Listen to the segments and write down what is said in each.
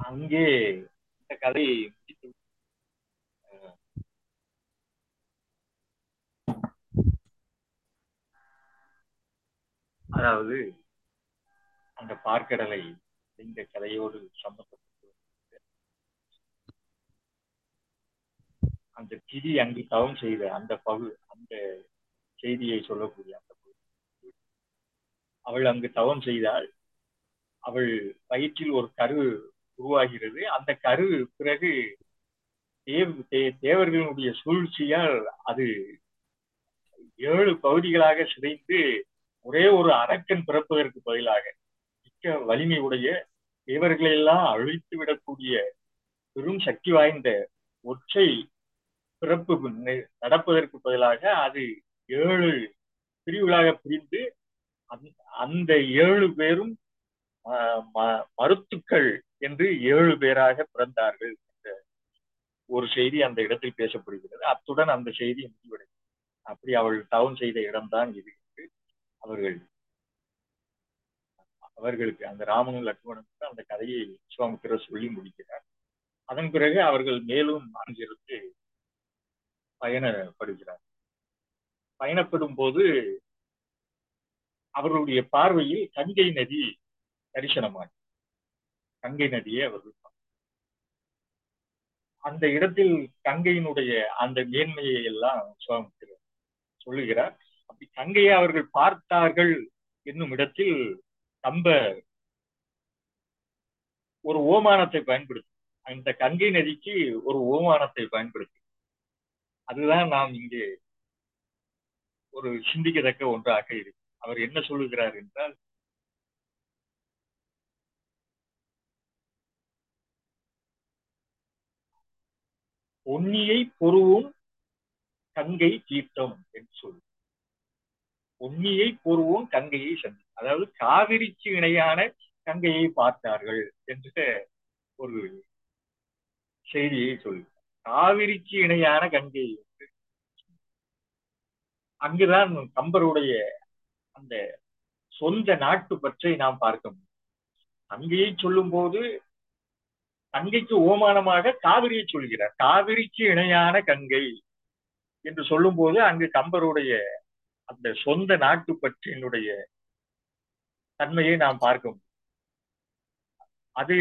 அங்கே இந்த கதை முடித்து அஹ், அதாவது அந்த பார்க்கடலை இந்த கதையோடு சம்பந்தப்பட்டு அந்த கிரி அங்கு தவம் செய்த அந்த பகு அந்த செய்தியை சொல்லக்கூடிய அந்த பகுதி. அவள் அங்கு தவம் செய்தால் அவள் வயிற்றில் ஒரு கரு உருவாகிறது அந்த கரு பிறகு தேவ் தே- தேவர்களுடைய சூழ்ச்சியால் அது ஏழு பகுதிகளாக சிதைந்து ஒரே ஒரு அரக்கன் பிறப்பதற்கு பதிலாக மிக்க வலிமை உடைய தேவர்களை எல்லாம் அழித்து விடக்கூடிய பெரும் சக்தி வாய்ந்த ஒற்றை பிறப்பு ந- நடப்பதற்கு பதிலாக அது ஏழு பிரிவுகளாக பிரிந்து அந்த- அந்த ஏழு பேரும் ஆஹ், ம- மருத்துக்கள் என்று ஏழு பேராக பிறந்தார்கள் என்ற ஒரு செய்தி அந்த இடத்தில் பேசப்படுகிறது அத்துடன் அந்த செய்தி முடிவடைகிறது அப்படி அவள் தவம் செய்த இடம்தான் இது என்று அவர்கள் அவர்களுக்கு அந்த ராமனும் லட்சுமணனுக்கு அந்த கதையை விஸ்வாமித்திரர் சொல்லி முடிக்கிறார் அதன் பிறகு அவர்கள் மேலும் அங்கிருந்து பயணப்படுகிறார் பயணப்படும் போது அவர்களுடைய பார்வையில் கங்கை நதி தரிசனமாகி கங்கை நதியை அவர்கள் பார்த்தார். அந்த இடத்தில் கங்கையினுடைய அந்த மேன்மையை எல்லாம் விஸ்வாமித்திரர் சொல்லுகிறார் அப்படி கங்கையை அவர்கள் பார்த்தார்கள் என்னும் இடத்தில் கம்பர் ஒரு ஓமானத்தை பயன்படுத்தி அந்த கங்கை நதிக்கு ஒரு ஓமானத்தை பயன்படுத்தி அதுதான் நாம் இங்கே ஒரு சிந்திக்கத்தக்க ஒன்றாக இருக்கு அவர் என்ன சொல்லுகிறார் என்றால் பொன்னியை பொருவும் கங்கை தீர்த்தம் என்று சொல்லு பொன்னியை பொருவும் கங்கையை சந்தி அதாவது காவிரிக்கு இணையான கங்கையை பார்த்தார்கள் என்ற ஒரு செய்தியை சொல்லு காவிரிக்கு இணையான கங்கை என்று அங்குதான் கம்பருடைய அந்த சொந்த நாட்டு பற்றை நாம் பார்க்க முடியும் கங்கையை சொல்லும் போது கங்கைக்கு ஓமானமாக காவிரியை சொல்கிறார் காவிரிக்கு இணையான கங்கை என்று சொல்லும் போது அங்கு கம்பருடைய அந்த சொந்த நாட்டு பற்றினுடைய தன்மையை நாம் பார்க்க முடியும் அது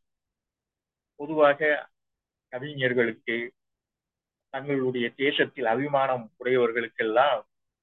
பொதுவாக கவிஞர்களுக்கு தங்களுடைய தேசத்தில் அபிமானம் உடையவர்களுக்கெல்லாம்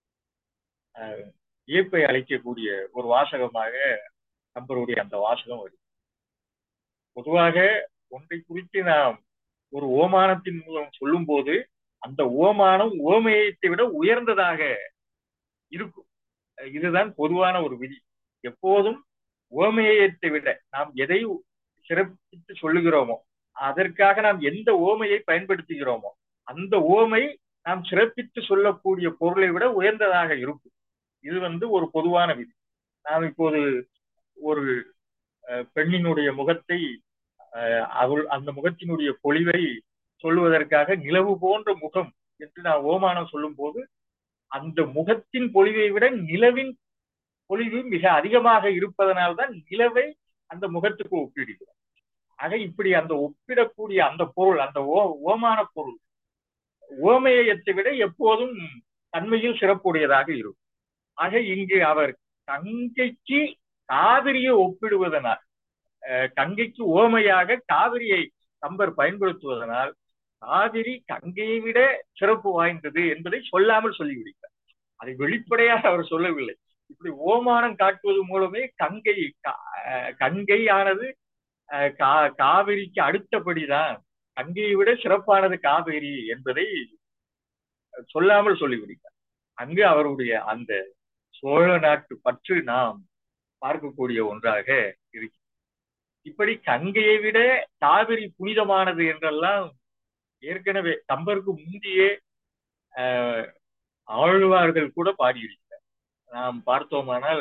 அஹ், வியப்பை அளிக்கக்கூடிய ஒரு வாசகமாக கம்பருடைய அந்த வாசகம் வருது பொதுவாக ஒன்றை குறித்து நாம் ஒரு ஓமானத்தின் மூலம் சொல்லும் போது அந்த ஓமானம் ஓமையத்தை விட உயர்ந்ததாக இருக்கும் அஹ் இதுதான் பொதுவான ஒரு விதி எப்போதும் ஓமையத்தை விட நாம் எதை சிறப்பித்து சொல்லுகிறோமோ அதற்காக நாம் எந்த ஓமையை பயன்படுத்துகிறோமோ அந்த ஓமை நாம் சிறப்பித்து சொல்லக்கூடிய பொருளை விட உயர்ந்ததாக இருக்கும் இது வந்து ஒரு பொதுவான விதி நாம் இப்போது ஒரு அஹ், பெண்ணினுடைய முகத்தை அஹ், அவள் அந்த முகத்தினுடைய பொலிவை சொல்லுவதற்காக நிலவு போன்ற முகம் என்று நான் ஓமானம் சொல்லும் போது அந்த முகத்தின் பொலிவை விட நிலவின் பொலிவு மிக அதிகமாக இருப்பதனால்தான் நிலவை அந்த முகத்துக்கு ஒப்பிடுகிறோம் ஆக இப்படி அந்த ஒப்பிடக்கூடிய அந்த பொருள் அந்த ஓ ஓமான பொருள் ஓமேயத்தை விட எப்போதும் தன்மையில் சிறப்புடையதாக இருக்கும் ஆக இங்கு அவர் கங்கைக்கு காவிரியை ஒப்பிடுவதனால் அஹ், கங்கைக்கு ஓமையாக காவிரியை கம்பர் பயன்படுத்துவதனால் காவிரி கங்கையை விட சிறப்பு வாய்ந்தது என்பதை சொல்லாமல் சொல்லிவிடுகிறார் அதை வெளிப்படையாக அவர் சொல்லவில்லை இப்படி ஓமானம் காட்டுவது மூலமே கங்கை கா- அஹ், கங்கையானது அஹ், கா- காவிரிக்கு அடுத்தபடிதான் கங்கையை விட சிறப்பானது காவிரி என்பதை சொல்லாமல் சொல்லிவிடுகிறார் அங்கு அவருடைய அந்த சோழ நாட்டு பற்று நாம் பார்க்கக்கூடிய ஒன்றாக இருக்கு இப்படி கங்கையை விட காவிரி புனிதமானது என்றெல்லாம் ஏற்கனவே கம்பருக்கு முந்தியே ஆஹ், ஆழ்வார்கள் கூட பாடியிருக்கிறார் நாம் பார்த்தோமானால்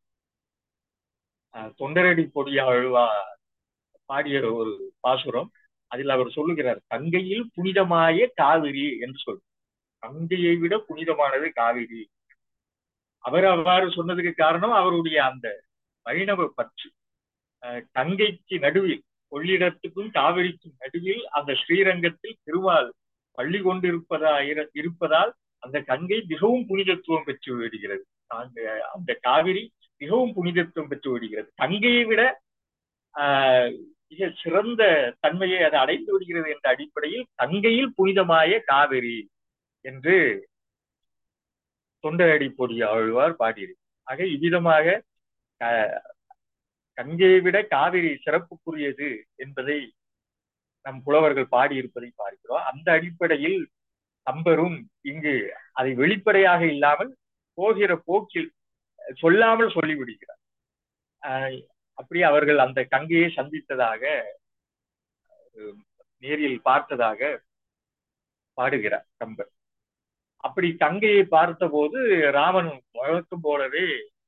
ஆஹ், தொண்டரடி பொடி ஆழ்வா பாடிய ஒரு பாசுரம் அதில் அவர் சொல்லுகிறார் கங்கையில் புனிதமாய காவிரி என்று சொல் கங்கையை விட புனிதமானது காவிரி அவர் அவ்வாறு சொன்னதுக்கு காரணம் அவருடைய அந்த வைணவ பற்று அஹ், கங்கைக்கு நடுவில் கொள்ளிடத்துக்கும் காவிரிக்கும் நடுவில் அந்த ஸ்ரீரங்கத்தில் திருமால் பள்ளி கொண்டிருப்பதா இர- இருப்பதால் அந்த கங்கை மிகவும் புனிதத்துவம் பெற்று விடுகிறது அந்த அந்த காவிரி மிகவும் புனிதத்துவம் பெற்று விடுகிறது கங்கையை விட ஆஹ், மிக சிறந்த தன்மையை அது அடைந்து விடுகிறது என்ற அடிப்படையில் கங்கையில் புனிதமாய காவிரி என்று தொண்டரடி பொடி ஆழ்வார் பாடியிருக்கிறார் ஆக இவ்விதமாக க- கங்கையை விட காவிரி சிறப்புக்குரியது என்பதை நம் புலவர்கள் பாடியிருப்பதை பார்க்கிறோம் அந்த அடிப்படையில் கம்பரும் இங்கு அதை வெளிப்படையாக இல்லாமல் போகிற போக்கில் சொல்லாமல் சொல்லிவிடுகிறார் ஆஹ் அப்படி அவர்கள் அந்த கங்கையை சந்தித்ததாக அஹ், நேரில் பார்த்ததாக பாடுகிறார் கம்பர் அப்படி கங்கையை பார்த்தபோது ராமன் வழக்கம் போலவே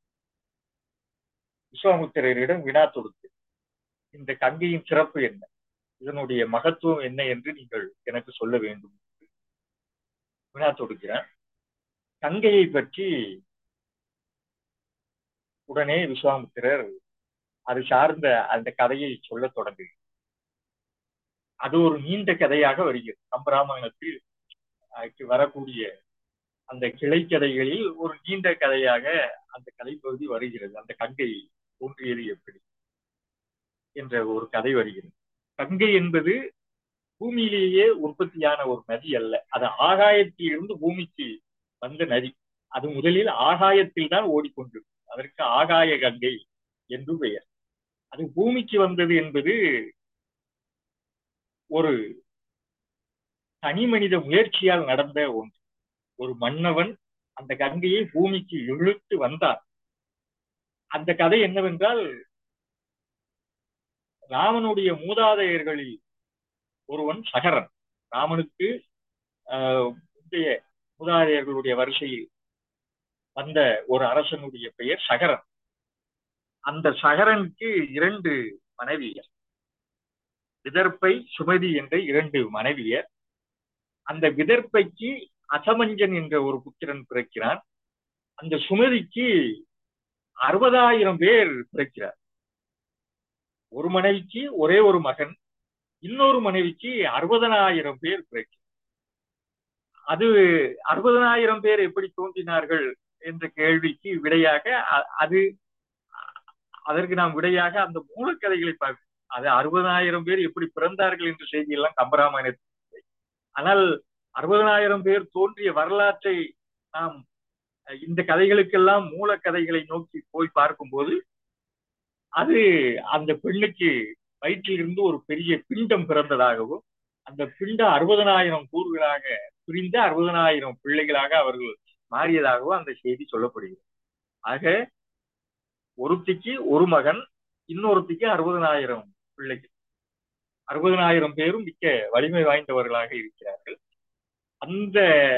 விஸ்வாமுத்திரரிடம் வினா தொடுத்து இந்த கங்கையின் சிறப்பு என்ன இதனுடைய மகத்துவம் என்ன என்று நீங்கள் எனக்கு சொல்ல வேண்டும் என்று வினா தொடுக்கிறேன் கங்கையை பற்றி உடனே விஸ்வாமுத்திரர் அது சார்ந்த அந்த கதையை சொல்லத் தொடங்குகிறார் அது ஒரு நீண்ட கதையாக வருகிறது கம்பராமாயணத்தில் அஹ், வரக்கூடிய அந்த கிளைக்கதைகளில் ஒரு நீண்ட கதையாக அந்த கதைப்பகுதி வருகிறது அந்த கங்கை தோன்றியது எப்படி என்ற ஒரு கதை வருகிறது கங்கை என்பது பூமியிலேயே உற்பத்தியான ஒரு நதி அல்ல அது ஆகாயத்தில் இருந்து பூமிக்கு வந்த நதி அது முதலில் ஆகாயத்தில் தான் ஓடிக்கொண்டிருக்கும் அதற்கு ஆகாய கங்கை என்று பெயர் அது பூமிக்கு வந்தது என்பது ஒரு தனி மனித முயற்சியால் நடந்த ஒன்று ஒரு மன்னவன் அந்த கங்கையை பூமிக்கு இழுத்து வந்தார் அந்த கதை என்னவென்றால் ராமனுடைய மூதாதையர்களில் ஒருவன் சகரன் ராமனுக்கு ஆஹ், முந்தைய மூதாதையர்களுடைய வரிசையில் வந்த ஒரு அரசனுடைய பெயர் சகரன் அந்த சகரனுக்கு இரண்டு மனைவியர் விதர்ப்பை சுமதி என்ற இரண்டு மனைவியர் அந்த விதர்ப்பைக்கு அசமஞ்சன் என்ற ஒரு புத்திரன் பிறக்கிறான் அந்த சுமதிக்கு அறுபதாயிரம் பேர் பிறக்கிறார் ஒரு மனைவிக்கு ஒரே ஒரு மகன் இன்னொரு மனைவிக்கு அறுபதனாயிரம் பேர் பிறக்கிறார் அது அறுபதனாயிரம் பேர் எப்படி தோன்றினார்கள் என்ற கேள்விக்கு விடையாக அ- அது அதற்கு நாம் விடையாக அந்த மூலக்கதைகளை பார்க்க அது அறுபதனாயிரம் பேர் எப்படி பிறந்தார்கள் என்ற செய்தியெல்லாம் கம்பராமாயணத்தில் இல்லை. ஆனால் அறுபதனாயிரம் பேர் தோன்றிய வரலாற்றை நாம் அஹ், இந்த கதைகளுக்கெல்லாம் மூலக்கதைகளை நோக்கி போய் பார்க்கும்போது அது அந்த பெண்ணுக்கு வயிற்றிலிருந்து ஒரு பெரிய பிண்டம் பிறந்ததாகவும் அந்த பிண்டம் அறுபதனாயிரம் கூறுகளாக பிரிந்த அறுபதனாயிரம் பிள்ளைகளாக அவர்கள் மாறியதாகவும் அந்த செய்தி சொல்லப்படுகிறது ஆக ஒருத்திக்கு ஒரு மகன் இன்னொருத்திக்கு அறுபதனாயிரம் பிள்ளைகள் அறுபதனாயிரம் பேரும் மிக்க வலிமை வாய்ந்தவர்களாக இருக்கிறார்கள் அந்த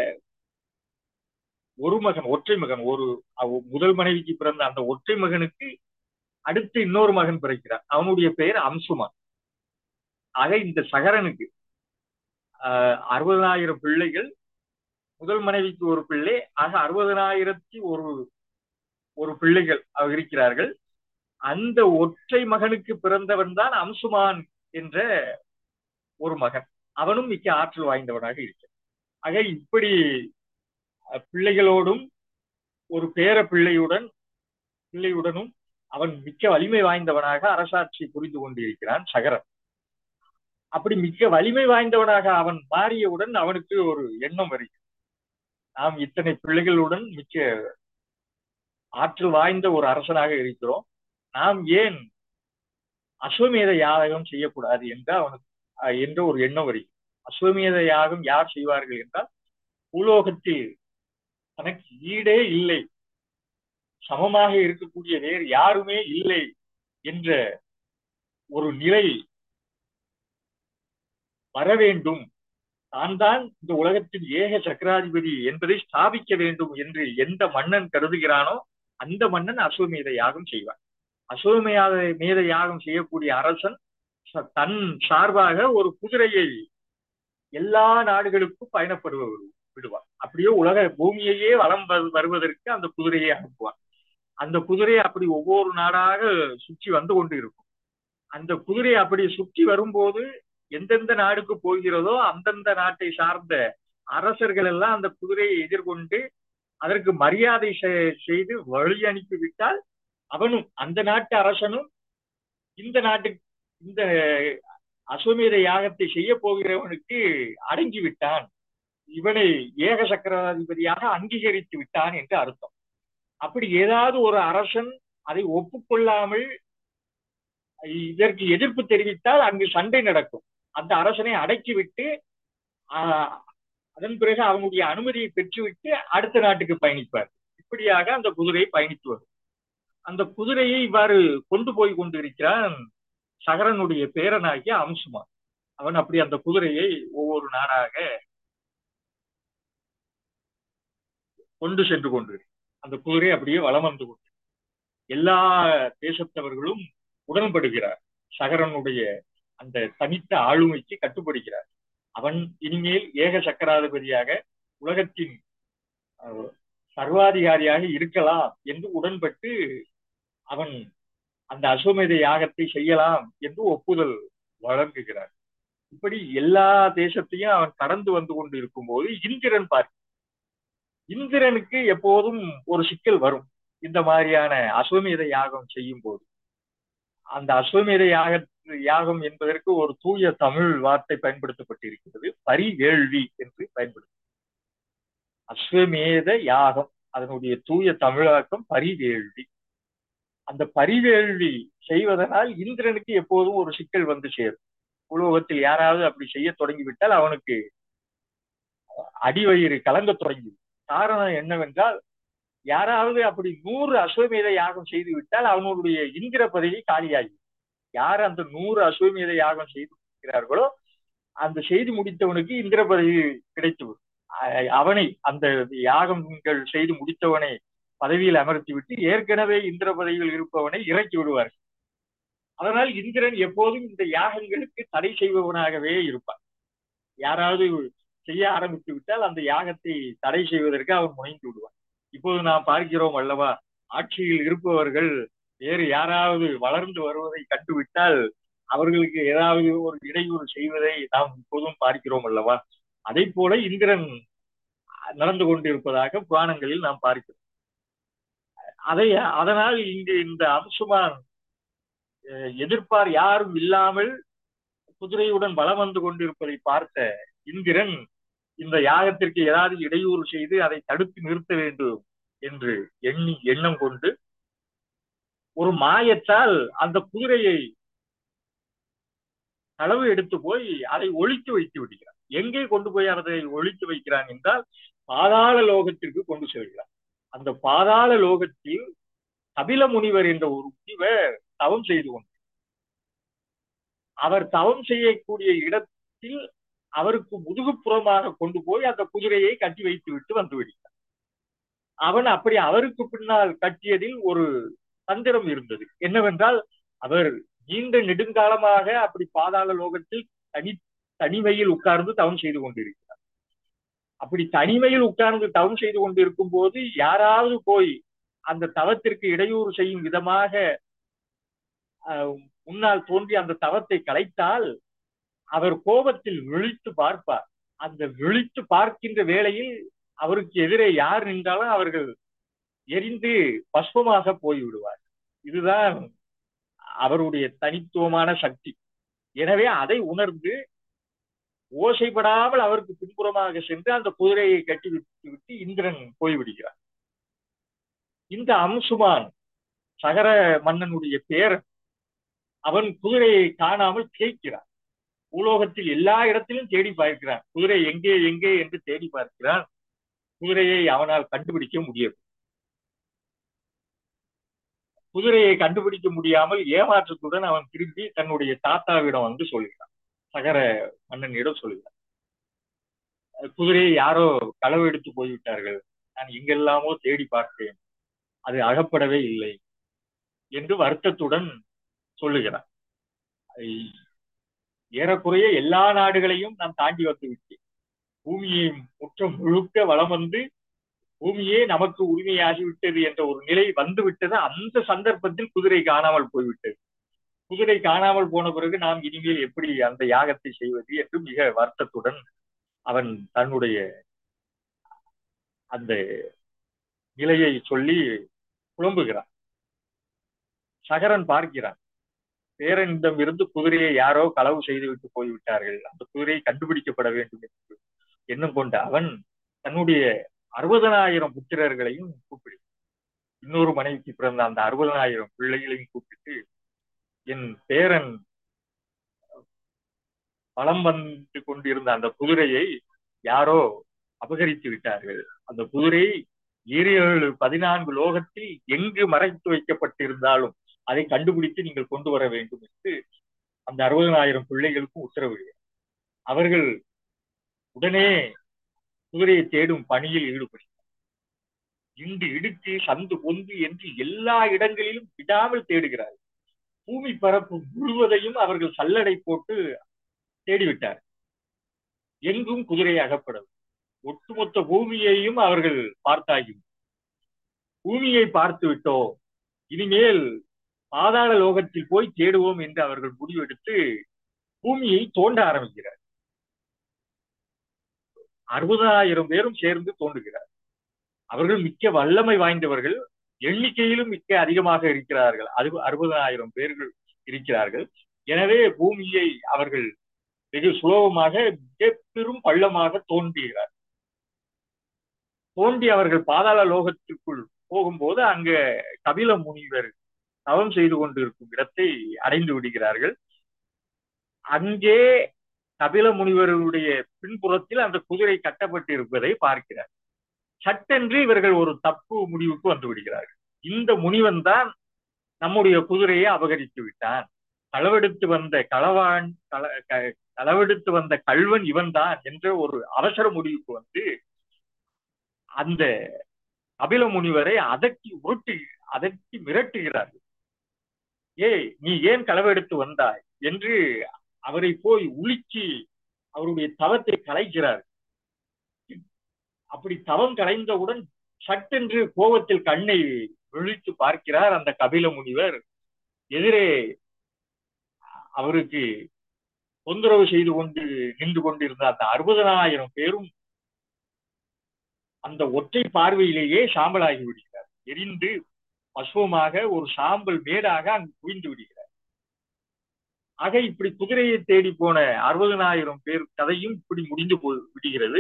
ஒரு மகன் ஒற்றை மகன் ஒரு அவ- முதல் மனைவிக்கு பிறந்த அந்த ஒற்றை மகனுக்கு அடுத்து இன்னொரு மகன் பிறக்கிறார் அவனுடைய பெயர் அம்சுமான் ஆக இந்த சகரனுக்கு ஆஹ், அறுபதனாயிரம் பிள்ளைகள் முதல் மனைவிக்கு ஒரு பிள்ளை ஆக அறுபதனாயிரத்தி ஒரு ஒரு பிள்ளைகள் அவ- இருக்கிறார்கள் அந்த ஒற்றை மகனுக்கு பிறந்தவன் தான் அம்சுமான் என்ற ஒரு மகன் அவனும் மிக்க ஆற்றல் வாய்ந்தவனாக இருக்கிறான் ஆக இப்படி அஹ், பிள்ளைகளோடும் ஒரு பேர பிள்ளையுடன் பிள்ளையுடனும் அவன் மிக்க வலிமை வாய்ந்தவனாக அரசாட்சி புரிந்து கொண்டிருக்கிறான் சகரன் அப்படி மிக்க வலிமை வாய்ந்தவனாக அவன் மாறியவுடன் அவனுக்கு ஒரு எண்ணம் வருகிறது நாம் இத்தனை பிள்ளைகளுடன் மிக்க ஆற்றல் வாய்ந்த ஒரு அரசனாக இருக்கிறோம் நாம் ஏன் அஸ்வமேத யாகம் செய்யக்கூடாது என்று அவனுக்கு அஹ், என்ற ஒரு எண்ணம் வருகிறது அஸ்வமேத யாகம் யார் செய்வார்கள் என்றால் பூலோகத்தில் தனக்கு ஈடே இல்லை சமமாக இருக்கக்கூடிய வேறு யாருமே இல்லை என்ற ஒரு நிலை வர வேண்டும் தான் தான் இந்த உலகத்தின் ஏக சக்கராதிபதி என்பதை ஸ்தாபிக்க வேண்டும் என்று எந்த மன்னன் கருதுகிறானோ அந்த மன்னன் அஸ்வமேத யாகம் செய்வான் அஸ்வமேத மேத யாகம் செய்யக்கூடிய அரசன் ச- தன் சார்பாக ஒரு குதிரையை எல்லா நாடுகளுக்கும் பயணப்படுபவர் விடுவான் அப்படியே உலக பூமியையே வலம் வரு- வருவதற்கு அந்த குதிரையை அனுப்புவான் அந்த குதிரை அப்படி ஒவ்வொரு நாடாக சுற்றி வந்து கொண்டு இருக்கும் அந்த குதிரை அப்படி சுற்றி வரும்போது எந்தெந்த நாடுக்கு போகிறதோ அந்தந்த நாட்டை சார்ந்த அரசர்கள் எல்லாம் அந்த குதிரையை எதிர்கொண்டு அதற்கு மரியாதை செய்து வழி அனுப்பி விட்டால் அவனும் அந்த நாட்டு அரசனும் இந்த நாட்டு இந்த அஸ்வமேத யாகத்தை செய்ய போகிறவனுக்கு அடங்கி விட்டான் இவனை ஏக சக்கராதிபதியாக அங்கீகரித்து விட்டான் என்று அர்த்தம் அப்படி ஏதாவது ஒரு அரசன் அதை ஒப்புக்கொள்ளாமல் இதற்கு எதிர்ப்பு தெரிவித்தால் அங்கு சண்டை நடக்கும் அந்த அரசனை அடக்கிவிட்டு அதன் பிறகு அவனுடைய அனுமதியை பெற்றுவிட்டு அடுத்த நாட்டுக்கு பயணிப்பார் இப்படியாக அந்த குதிரை பயணித்து வரும் அந்த குதிரையை இவ்வாறு கொண்டு போய் கொண்டிருக்கிறான் சகரனுடைய பேரனாகிய அம்சுமான் அவன் அப்படி அந்த குதிரையை ஒவ்வொரு நாடாக கொண்டு சென்று கொண்டு அந்த குதிரை அப்படியே வளம் வந்து கொண்டு எல்லா தேசத்தவர்களும் உடன்படுகிறார் சகரனுடைய அந்த தனித்த ஆளுமைக்கு கட்டுப்படுகிறார் அவன் இனிமேல் ஏக சக்கராதிபதியாக உலகத்தின் சர்வாதிகாரியாக இருக்கலாம் என்று உடன்பட்டு அவன் அந்த அஸ்வமேத யாகத்தை செய்யலாம் என்று ஒப்புதல் வழங்குகிறார் இப்படி எல்லா தேசத்தையும் அவன் கடந்து வந்து கொண்டு இருக்கும் போது இந்திரன் பார்க்க இந்திரனுக்கு எப்போதும் ஒரு சிக்கல் வரும் இந்த மாதிரியான அஸ்வமேத யாகம் செய்யும் போது அந்த அஸ்வமேத யாக யாகம் என்பதற்கு ஒரு தூய தமிழ் வார்த்தை பயன்படுத்தப்பட்டிருக்கிறது பரிவேள்வி என்று பயன்படுத்த அஸ்வமேத யாகம் அதனுடைய தூய தமிழாக்கம் பரிவேள்வி அந்த பரிவேள்வி செய்வதனால் இந்திரனுக்கு எப்போதும் ஒரு சிக்கல் வந்து சேரும் உலோகத்தில் யாராவது அப்படி செய்ய தொடங்கிவிட்டால் அவனுக்கு அடிவயிறு கலங்க தொடங்கி காரணம் என்னவென்றால் யாராவது அப்படி நூறு அஸ்வமேத யாகம் செய்து விட்டால் அவனுடைய இந்திர பதவி காலியாகி யார் அந்த நூறு அஸ்வமேத யாகம் செய்து இருக்கிறார்களோ அந்த செய்து முடித்தவனுக்கு இந்திர பதவி கிடைத்து அவனை அந்த யாகங்கள் செய்து முடித்தவனை பதவியில் அமர்த்தி விட்டு ஏற்கனவே இந்திர பதவியில் இருப்பவனை இறக்கி விடுவார்கள் அதனால் இந்திரன் எப்போதும் இந்த யாகங்களுக்கு தடை செய்பவனாகவே இருப்பான் யாராவது செய்ய ஆரம்பித்து விட்டால் அந்த யாகத்தை தடை செய்வதற்கு அவன் முனைந்து விடுவான் இப்போது நாம் பார்க்கிறோம் அல்லவா ஆட்சியில் இருப்பவர்கள் வேறு யாராவது வளர்ந்து வருவதை கண்டுவிட்டால் அவர்களுக்கு ஏதாவது ஒரு இடையூறு செய்வதை நாம் இப்போதும் பார்க்கிறோம் அல்லவா அதை போல இந்திரன் நடந்து கொண்டிருப்பதாக புராணங்களில் நாம் பார்க்கிறோம் அதை அதனால் இங்கு இந்த அம்சுமான் எதிர்ப்பார் யாரும் இல்லாமல் குதிரையுடன் வலம் வந்து கொண்டிருப்பதை பார்த்த இந்திரன் இந்த யாகத்திற்கு ஏதாவது இடையூறு செய்து அதை தடுத்து நிறுத்த வேண்டும் என்று எண்ணி எண்ணம் கொண்டு ஒரு மாயத்தால் அந்த குதிரையை களவு எடுத்து போய் அதை ஒழித்து வைத்து விடுகிறான் எங்கே கொண்டு போய் அதை ஒழித்து வைக்கிறான் என்றால் பாதாள லோகத்திற்கு கொண்டு செல்கிறான் அந்த பாதாள லோகத்தில் கபில முனிவர் என்ற ஒரு முனிவர் தவம் செய்து கொண்டார் அவர் தவம் செய்யக்கூடிய இடத்தில் அவருக்கு முதுகுப்புறமாக கொண்டு போய் அந்த குதிரையை கட்டி வைத்து விட்டு வந்து விடுகிறார் அவன் அப்படி அவருக்கு பின்னால் கட்டியதில் ஒரு தந்திரம் இருந்தது என்னவென்றால் அவர் நீண்ட நெடுங்காலமாக அப்படி பாதாள லோகத்தில் தனி தனிமையில் உட்கார்ந்து தவம் செய்து கொண்டிருக்கிறார் அப்படி தனிமையில் உட்கார்ந்து தவம் செய்து கொண்டிருக்கும் போது யாராவது போய் அந்த தவத்திற்கு இடையூறு செய்யும் விதமாக முன்னால் தோன்றி அந்த தவத்தை கலைத்தால் அவர் கோபத்தில் விழித்து பார்ப்பார் அந்த விழித்து பார்க்கின்ற வேளையில் அவருக்கு எதிரே யார் நின்றாலும் அவர்கள் எரிந்து பஸ்பமாக போய்விடுவார் இதுதான் அவருடைய தனித்துவமான சக்தி எனவே அதை உணர்ந்து ஓசைப்படாமல் அவருக்கு பின்புறமாக சென்று அந்த குதிரையை கட்டி விட்டு விட்டு இந்திரன் போய்விடுகிறார் இந்த அம்சுமான் சகர மன்னனுடைய பேர் அவன் குதிரையை காணாமல் கேட்கிறான் பூலோகத்தில் எல்லா இடத்திலும் தேடி பார்க்கிறான் குதிரை எங்கே எங்கே என்று தேடி பார்க்கிறான் குதிரையை அவனால் கண்டுபிடிக்க முடியாது குதிரையை கண்டுபிடிக்க முடியாமல் ஏமாற்றத்துடன் அவன் திரும்பி தன்னுடைய தாத்தாவிடம் வந்து சொல்கிறான் சகர மன்னனிடம் சொல்கிறான் குதிரையை யாரோ களவு எடுத்து போய்விட்டார்கள் நான் எங்கெல்லாமோ தேடி பார்த்தேன் அது அகப்படவே இல்லை என்று வருத்தத்துடன் சொல்லுகிறான் ஏறக்குறைய எல்லா நாடுகளையும் நான் தாண்டி வந்து விட்டேன் பூமியை முற்றம் முழுக்க வளம் வந்து பூமியே நமக்கு உரிமையாகிவிட்டது என்ற ஒரு நிலை வந்து விட்டது அந்த சந்தர்ப்பத்தில் குதிரை காணாமல் போய்விட்டது குதிரை காணாமல் போன பிறகு நாம் இனிமேல் எப்படி அந்த யாகத்தை செய்வது என்று மிக வருத்தத்துடன் அவன் தன்னுடைய அந்த நிலையை சொல்லி புலம்புகிறான் சகரன் பார்க்கிறான் பேரனிடம் இருந்து குதிரையை யாரோ களவு செய்துவிட்டு போய்விட்டார்கள் அந்த குதிரை கண்டுபிடிக்கப்பட வேண்டும் என்று எண்ணம் கொண்ட அவன் தன்னுடைய அறுபதனாயிரம் புத்திரர்களையும் கூப்பிடு இன்னொரு மனைவிக்கு பிறந்த அந்த அறுபதனாயிரம் பிள்ளைகளையும் கூப்பிட்டு என் பேரன் பலம் வந்து கொண்டிருந்த அந்த குதிரையை யாரோ அபகரித்து விட்டார்கள் அந்த குதிரை ஏழு பதினான்கு லோகத்தில் எங்கு மறைத்து வைக்கப்பட்டிருந்தாலும் அதை கண்டுபிடித்து நீங்கள் கொண்டு வர வேண்டும் என்று அந்த அறுபதனாயிரம் பிள்ளைகளுக்கும் உத்தரவிடுகிறார் அவர்கள் உடனே குதிரையை தேடும் பணியில் ஈடுபடுகிறார் இண்டு இடுக்கு சந்து பொந்து என்று எல்லா இடங்களிலும் விடாமல் தேடுகிறார் பூமி பரப்பு முழுவதையும் அவர்கள் சல்லடை போட்டு தேடிவிட்டார் எங்கும் குதிரை அகப்படும் ஒட்டுமொத்த பூமியையும் அவர்கள் பார்த்தாகி பூமியை பார்த்து விட்டோ இனிமேல் பாதாள லோகத்தில் போய் தேடுவோம் என்று அவர்கள் முடிவெடுத்து பூமியை தோண்ட ஆரம்பிக்கிறார் அறுபதாயிரம் பேரும் சேர்ந்து தோண்டுகிறார் அவர்கள் மிக்க வல்லமை வாய்ந்தவர்கள் எண்ணிக்கையிலும் மிக்க அதிகமாக இருக்கிறார்கள் அது அறுபதாயிரம் பேர்கள் இருக்கிறார்கள் எனவே பூமியை அவர்கள் வெகு சுலபமாக மிக பெரும் பள்ளமாக தோன்றுகிறார் தோண்டி அவர்கள் பாதாள லோகத்திற்குள் போகும்போது அங்க கபில முனிவர் தவம் செய்து கொண்டிருக்கும் இடத்தை அடைந்து விடுகிறார்கள் அங்கே கபில முனிவர்களுடைய பின்புறத்தில் அந்த குதிரை கட்டப்பட்டு இருப்பதை பார்க்கிறார் சட்டென்று இவர்கள் ஒரு தப்பு முடிவுக்கு வந்து விடுகிறார்கள் இந்த முனிவன் தான் நம்முடைய குதிரையை அபகரித்து விட்டான் களவெடுத்து வந்த களவான் களவெடுத்து வந்த கல்வன் இவன் தான் என்ற ஒரு அவசர முடிவுக்கு வந்து அந்த கபில முனிவரை அதட்டி உருட்டு அதட்டி மிரட்டுகிறார்கள் ஏய் நீ ஏன் களவெடுத்து வந்தாய் என்று அவரை போய் உலுக்கி அவருடைய தவத்தை கலைக்கிறார் அப்படி தவம் கலைந்தவுடன் சட்டென்று கோபத்தில் கண்ணை விழித்து பார்க்கிறார் அந்த கபில முனிவர் எதிரே அவருக்கு தொந்தரவு செய்து கொண்டு நின்று கொண்டிருந்த அந்த அறுபதனாயிரம் பேரும் அந்த ஒற்றை பார்வையிலேயே சாம்பலாகி விடுகிறார் எரிந்து பசுவமாக ஒரு சாம்பல் மேடாக அங்கு குவிந்து விடுகிறார் ஆக இப்படி குதிரையை தேடி போன அறுபதனாயிரம் பேர் கதையும் இப்படி முடிந்து போய் விடுகிறது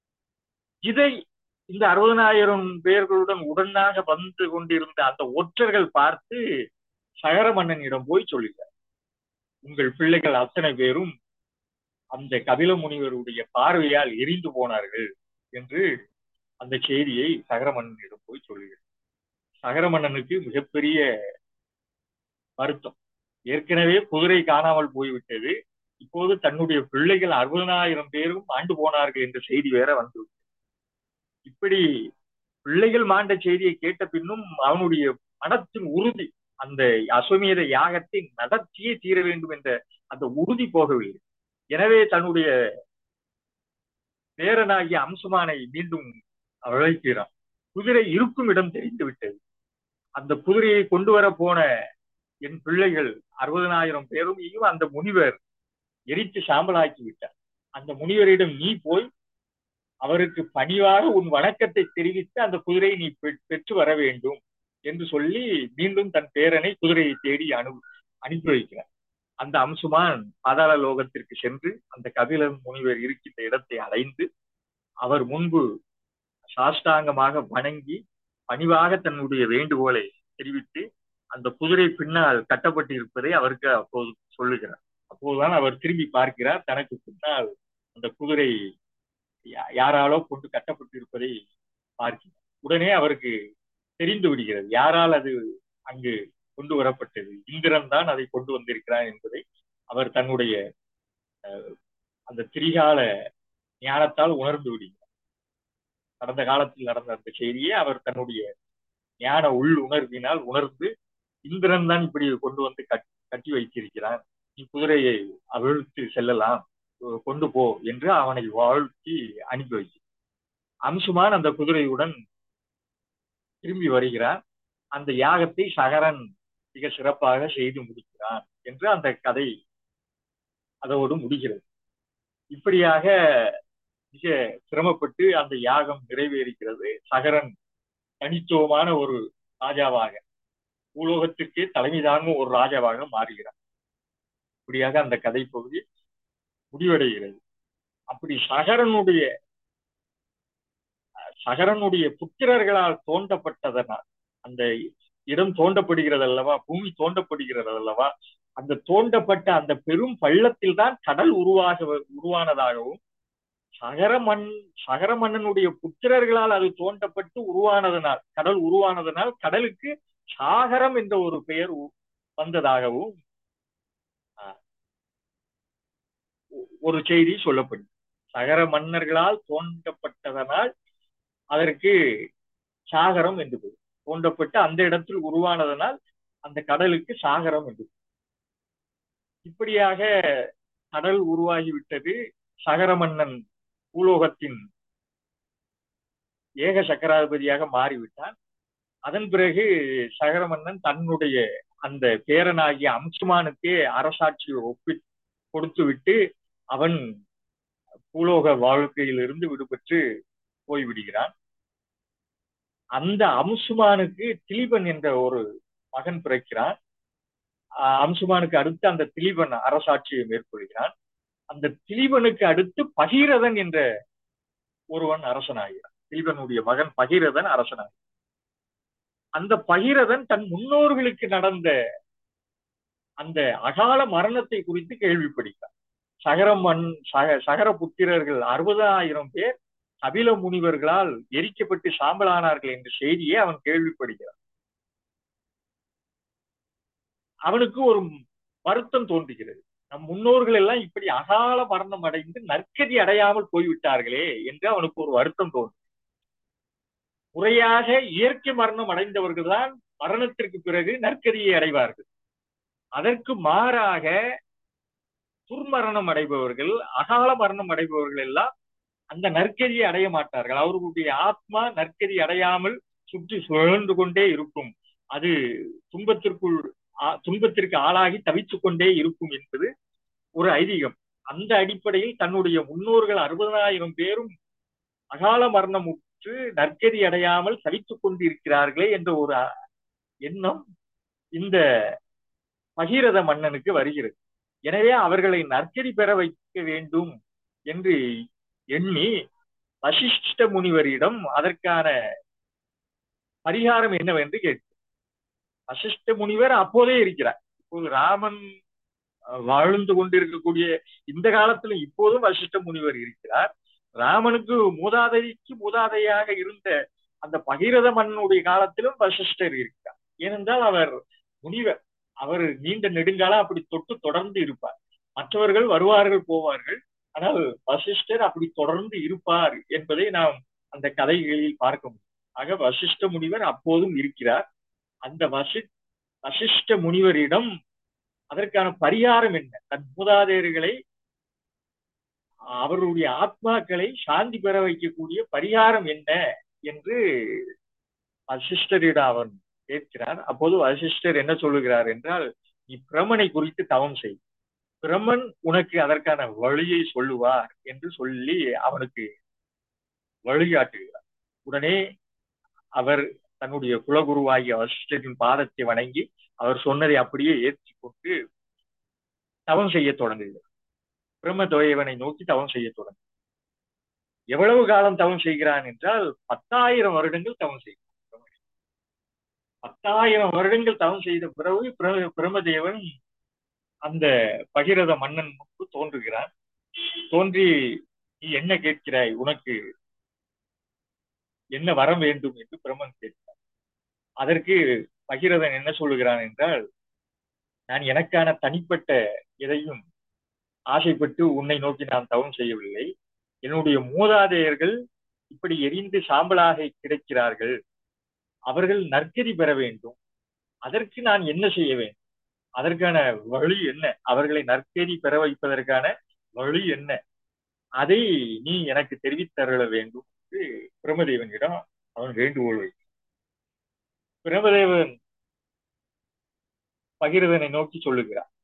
இதை இந்த அறுபதனாயிரம் பேர்களுடன் உடனாக வந்து கொண்டிருந்த அந்த ஒற்றர்கள் பார்த்து சகர மன்னனிடம் போய் சொல்லுகிறார் உங்கள் பிள்ளைகள் அத்தனை பேரும் அந்த கபில முனிவருடைய பார்வையால் எரிந்து போனார்கள் என்று அந்த செய்தியை சகர மன்னனிடம் போய் சொல்லுகிறார் சகர மன்னனுக்கு மிகப்பெரிய வருத்தம் ஏற்கனவே குதிரை காணாமல் போய்விட்டது இப்போது தன்னுடைய பிள்ளைகள் அறுபதனாயிரம் பேரும் ஆண்டு போனார்கள் என்ற செய்தி வேற வந்து இப்படி பிள்ளைகள் மாண்ட செய்தியை கேட்ட பின்னும் அவனுடைய மனத்தின் உறுதி அந்த அஸ்வமேத யாகத்தை நடத்தியே தீர வேண்டும் என்ற அந்த உறுதி போகவில்லை எனவே தன்னுடைய பேரனாகிய அம்சுமானை மீண்டும் அழைக்கிறான் குதிரை இருக்கும் இடம் தெரிந்து விட்டது அந்த குதிரையை கொண்டு வர போன என் பிள்ளைகள் அறுபதனாயிரம் பேரும் அந்த முனிவர் எரித்து சாம்பலாக்கி விட்டார் அந்த முனிவரிடம் நீ போய் அவருக்கு பணிவாக உன் வணக்கத்தை தெரிவித்து அந்த குதிரையை நீ பெற்று வர வேண்டும் என்று சொல்லி மீண்டும் தன் பேரனை குதிரையை தேடி அனு அனுப்பி வைக்கிறார் அந்த அம்சுமான் பாதாள லோகத்திற்கு சென்று அந்த கபிலன் முனிவர் இருக்கின்ற இடத்தை அடைந்து அவர் முன்பு சாஷ்டாங்கமாக வணங்கி பணிவாக தன்னுடைய வேண்டுகோளை தெரிவித்து அந்த குதிரை பின்னால் கட்டப்பட்டு இருப்பதை அவருக்கு அப்போது சொல்லுகிறார் அப்போதுதான் அவர் திரும்பி பார்க்கிறார் தனக்கு பின்னால் அந்த குதிரை யாராலோ கொண்டு கட்டப்பட்டு இருப்பதை பார்க்கிறார் உடனே அவருக்கு தெரிந்து விடுகிறது யாரால் அது அங்கு கொண்டு வரப்பட்டது இந்திரன் தான் அதை கொண்டு வந்திருக்கிறான் என்பதை அவர் தன்னுடைய அந்த திரிகால ஞானத்தால் உணர்ந்து விடுகிறார் கடந்த காலத்தில் நடந்த அந்த செய்தியை அவர் தன்னுடைய ஞான உள் உணர்வினால் உணர்ந்து இந்திரன் தான் இப்படி கொண்டு வந்து கட்டி வைத்திருக்கிறான் நீ குதிரையை அவிழ்த்து செல்லலாம் கொண்டு போ என்று அவனை வாழ்த்தி அனுப்பி வைக்க அம்சுமான் அந்த குதிரையுடன் திரும்பி வருகிறான் அந்த யாகத்தை சகரன் மிக சிறப்பாக செய்து முடிக்கிறான் என்று அந்த கதை அதோடு முடிகிறது இப்படியாக மிக சிரமப்பட்டு அந்த யாகம் நிறைவேறுகிறது சகரன் தனித்துவமான ஒரு ராஜாவாக பூலோகத்திற்கே தலைமை தாங்கும் ஒரு ராஜாவாக மாறுகிறார் இப்படியாக அந்த கதை பகுதி முடிவடைகிறது அப்படி சகரனுடைய சகரனுடைய புத்திரர்களால் தோண்டப்பட்டதனால் அந்த இடம் தோண்டப்படுகிறது அல்லவா பூமி தோண்டப்படுகிறது அல்லவா அந்த தோண்டப்பட்ட அந்த பெரும் பள்ளத்தில் தான் கடல் உருவாக உருவானதாகவும் சகர மண் சகர மன்னனுடைய புத்திரர்களால் அது தோண்டப்பட்டு உருவானதனால் கடல் உருவானதனால் கடலுக்கு சாகரம் என்ற ஒரு பெயர் வந்ததாகவும் ஒரு செய்தி சொல்லப்படும் சகர மன்னர்களால் தோண்டப்பட்டதனால் அதற்கு சாகரம் என்று பெயர் தோண்டப்பட்டு அந்த இடத்தில் உருவானதனால் அந்த கடலுக்கு சாகரம் என்று இப்படியாக கடல் உருவாகிவிட்டது சகர மன்னன் பூலோகத்தின் ஏக சக்கராதிபதியாக மாறிவிட்டான் அதன் பிறகு சகர மன்னன் தன்னுடைய அந்த பேரனாகிய அம்சுமானுக்கே அரசாட்சியை ஒப்பி கொடுத்து விட்டு அவன் பூலோக வாழ்க்கையிலிருந்து விடுபட்டு போய்விடுகிறான் அந்த அம்சுமானுக்கு திலீபன் என்ற ஒரு மகன் பிறக்கிறான் அம்சுமானுக்கு அடுத்து அந்த திலீபன் அரசாட்சியை மேற்கொள்கிறான் அந்த திலீபனுக்கு அடுத்து பகீரதன் என்ற ஒருவன் அரசனாகிறான் திலீபனுடைய மகன் பகீரதன் அரசனாகிறான் அந்த பகீரதன் தன் முன்னோர்களுக்கு நடந்த அந்த அகால மரணத்தை குறித்து கேள்விப்படுகிறான் சகர மண் சக சகர புத்திரர்கள் அறுபதாயிரம் பேர் கபில முனிவர்களால் எரிக்கப்பட்டு சாம்பலானார்கள் என்ற செய்தியை அவன் கேள்விப்படுகிறான் அவனுக்கு ஒரு வருத்தம் தோன்றுகிறது நம் முன்னோர்கள் எல்லாம் இப்படி அகால மரணம் அடைந்து நற்கதி அடையாமல் போய்விட்டார்களே என்று அவனுக்கு ஒரு வருத்தம் தோன்றும் முறையாக இயற்கை மரணம் அடைந்தவர்கள் தான் மரணத்திற்கு பிறகு நற்கதியை அடைவார்கள் அதற்கு மாறாக துர்மரணம் அடைபவர்கள் அகால மரணம் அடைபவர்கள் எல்லாம் அந்த நற்கதியை அடைய மாட்டார்கள் அவர்களுடைய ஆத்மா நற்கதி அடையாமல் சுற்றி சுழன்று கொண்டே இருக்கும் அது துன்பத்திற்குள் துன்பத்திற்கு ஆளாகி தவித்துக் கொண்டே இருக்கும் என்பது ஒரு ஐதீகம் அந்த அடிப்படையில் தன்னுடைய முன்னோர்கள் அறுபதாயிரம் பேரும் அகால மரணம் உற்று நற்கதி அடையாமல் தவித்துக் கொண்டிருக்கிறார்களே என்ற ஒரு எண்ணம் இந்த பகீரத மன்னனுக்கு வருகிறது எனவே அவர்களை நற்கதி பெற வைக்க வேண்டும் என்று எண்ணி வசிஷ்ட முனிவரிடம் அதற்கான பரிகாரம் என்னவென்று கேட்கிறார் வசிஷ்ட முனிவர் அப்போதே இருக்கிறார் இப்போது ராமன் வாழ்ந்து கொண்டிருக்கக்கூடிய இந்த காலத்துல இப்போதும் வசிஷ்ட முனிவர் இருக்கிறார் ராமனுக்கு மூதாதைக்கு மூதாதையாக இருந்த அந்த பகிரத மன்னனுடைய காலத்திலும் வசிஷ்டர் இருக்கிறார் ஏனென்றால் அவர் முனிவர் அவர் நீண்ட நெடுங்காலம் அப்படி தொட்டு தொடர்ந்து இருப்பார் மற்றவர்கள் வருவார்கள் போவார்கள் ஆனால் வசிஷ்டர் அப்படி தொடர்ந்து இருப்பார் என்பதை நாம் அந்த கதைகளில் பார்க்க முடியும் ஆக வசிஷ்ட முனிவர் அப்போதும் இருக்கிறார் அந்த வசி வசிஷ்ட முனிவரிடம் அதற்கான பரிகாரம் என்ன தன் மூதாதையர்களை அவருடைய ஆத்மாக்களை சாந்தி பெற வைக்கக்கூடிய பரிகாரம் என்ன என்று வசிஷ்டரிடம் அவன் கேட்கிறார் அப்போது வசிஷ்டர் என்ன சொல்லுகிறார் என்றால் நீ பிரமனை குறித்து தவம் செய் பிரமன் உனக்கு அதற்கான வழியை சொல்லுவார் என்று சொல்லி அவனுக்கு வழிகாட்டுகிறார் உடனே அவர் தன்னுடைய குலகுருவாகிய வசிஷ்டரின் பாதத்தை வணங்கி அவர் சொன்னதை அப்படியே ஏற்றி கொண்டு தவம் செய்ய தொடங்குகிறார் பிரம்மதேவனை நோக்கி தவம் செய்ய தொடங்கு எவ்வளவு காலம் தவம் செய்கிறான் என்றால் பத்தாயிரம் வருடங்கள் தவம் செய்கிறான் பத்தாயிரம் வருடங்கள் தவம் செய்த பிறகு பிரம்மதேவன் அந்த பகிரத மன்னன் முன்பு தோன்றுகிறான் தோன்றி நீ என்ன கேட்கிறாய் உனக்கு என்ன வரம் வேண்டும் என்று பிரம்மன் கேட்கிறார் அதற்கு பகிரதன் என்ன சொல்லுகிறான் என்றால் நான் எனக்கான தனிப்பட்ட எதையும் ஆசைப்பட்டு உன்னை நோக்கி நான் தவம் செய்யவில்லை என்னுடைய மூதாதையர்கள் இப்படி எரிந்து சாம்பலாக கிடைக்கிறார்கள் அவர்கள் நற்கதி பெற வேண்டும் அதற்கு நான் என்ன செய்ய வேண்டும் அதற்கான வழி என்ன அவர்களை நற்கதி பெற வைப்பதற்கான வழி என்ன அதை நீ எனக்கு தெரிவித்தருள வேண்டும் என்று பிரமதேவனிடம் அவன் வேண்டுகோள் வைத்தான் பிரமதேவன் பகிரதனை நோக்கி சொல்லுகிறார்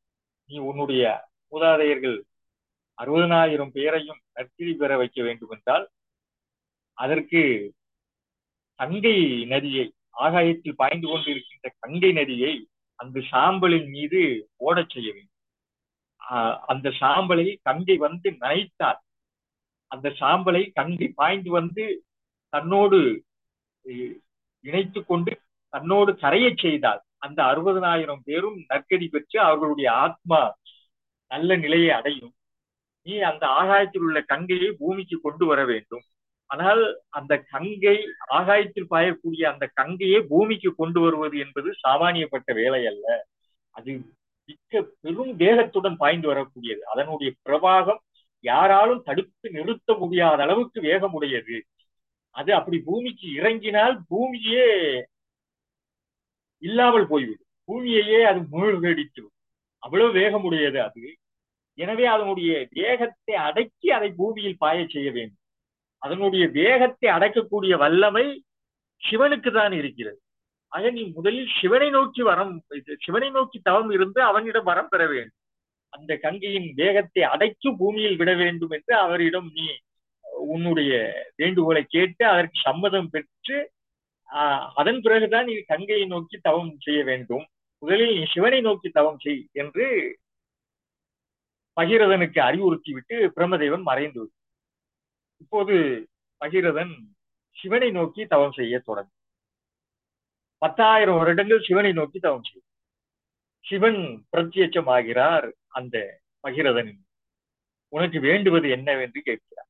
நீ உன்னுடைய மூதாதையர்கள் அறுபதனாயிரம் பேரையும் நற்கிரி பெற வைக்க வேண்டும் என்றால் அதற்கு கங்கை நதியை ஆகாயத்தில் பாய்ந்து கொண்டிருக்கின்ற கங்கை நதியை அந்த சாம்பலின் மீது ஓடச் செய்ய வேண்டும் அந்த சாம்பலை கங்கை வந்து நனைத்தால் அந்த சாம்பலை கங்கை பாய்ந்து வந்து தன்னோடு இணைத்து கொண்டு தன்னோடு கரையச் செய்தால் அந்த அறுபதனாயிரம் பேரும் நற்கதி பெற்று அவர்களுடைய ஆத்மா நல்ல நிலையை அடையும் நீ அந்த ஆகாயத்தில் உள்ள கங்கையை பூமிக்கு கொண்டு வர வேண்டும் ஆனால் அந்த கங்கை ஆகாயத்தில் பாயக்கூடிய அந்த கங்கையை பூமிக்கு கொண்டு வருவது என்பது சாமானியப்பட்ட வேலை அல்ல அது மிக்க பெரும் வேகத்துடன் பாய்ந்து வரக்கூடியது அதனுடைய பிரவாகம் யாராலும் தடுத்து நிறுத்த முடியாத அளவுக்கு வேகமுடையது அது அப்படி பூமிக்கு இறங்கினால் பூமியே இல்லாமல் போய்விடும் பூமியையே அது மூழ்கடித்து அவ்வளவு வேகமுடையது அது எனவே அதனுடைய வேகத்தை அடக்கி அதை பூமியில் பாய செய்ய வேண்டும் அதனுடைய வேகத்தை அடக்கக்கூடிய வல்லமை சிவனுக்கு தான் இருக்கிறது ஆக நீ முதலில் சிவனை நோக்கி வரம் சிவனை நோக்கி தவம் இருந்து அவனிடம் வரம் பெற வேண்டும் அந்த கங்கையின் வேகத்தை அடைச்சு பூமியில் விட வேண்டும் என்று அவரிடம் நீ உன்னுடைய வேண்டுகோளை கேட்டு அதற்கு சம்மதம் பெற்று அதன் பிறகுதான் நீ கங்கையை நோக்கி தவம் செய்ய வேண்டும் முதலில் நீ சிவனை நோக்கி தவம் செய் என்று பகீரதனுக்கு அறிவுறுத்தி விட்டு பிரம்மதேவன் மறைந்து இப்போது பகீரதன் சிவனை நோக்கி தவம் செய்ய தொடங்கும் பத்தாயிரம் வருடங்கள் சிவனை நோக்கி தவம் செய்யும் சிவன் பிரத்யட்சமாகிறார் அந்த பகிரதனின் உனக்கு வேண்டுவது என்னவென்று கேட்கிறார்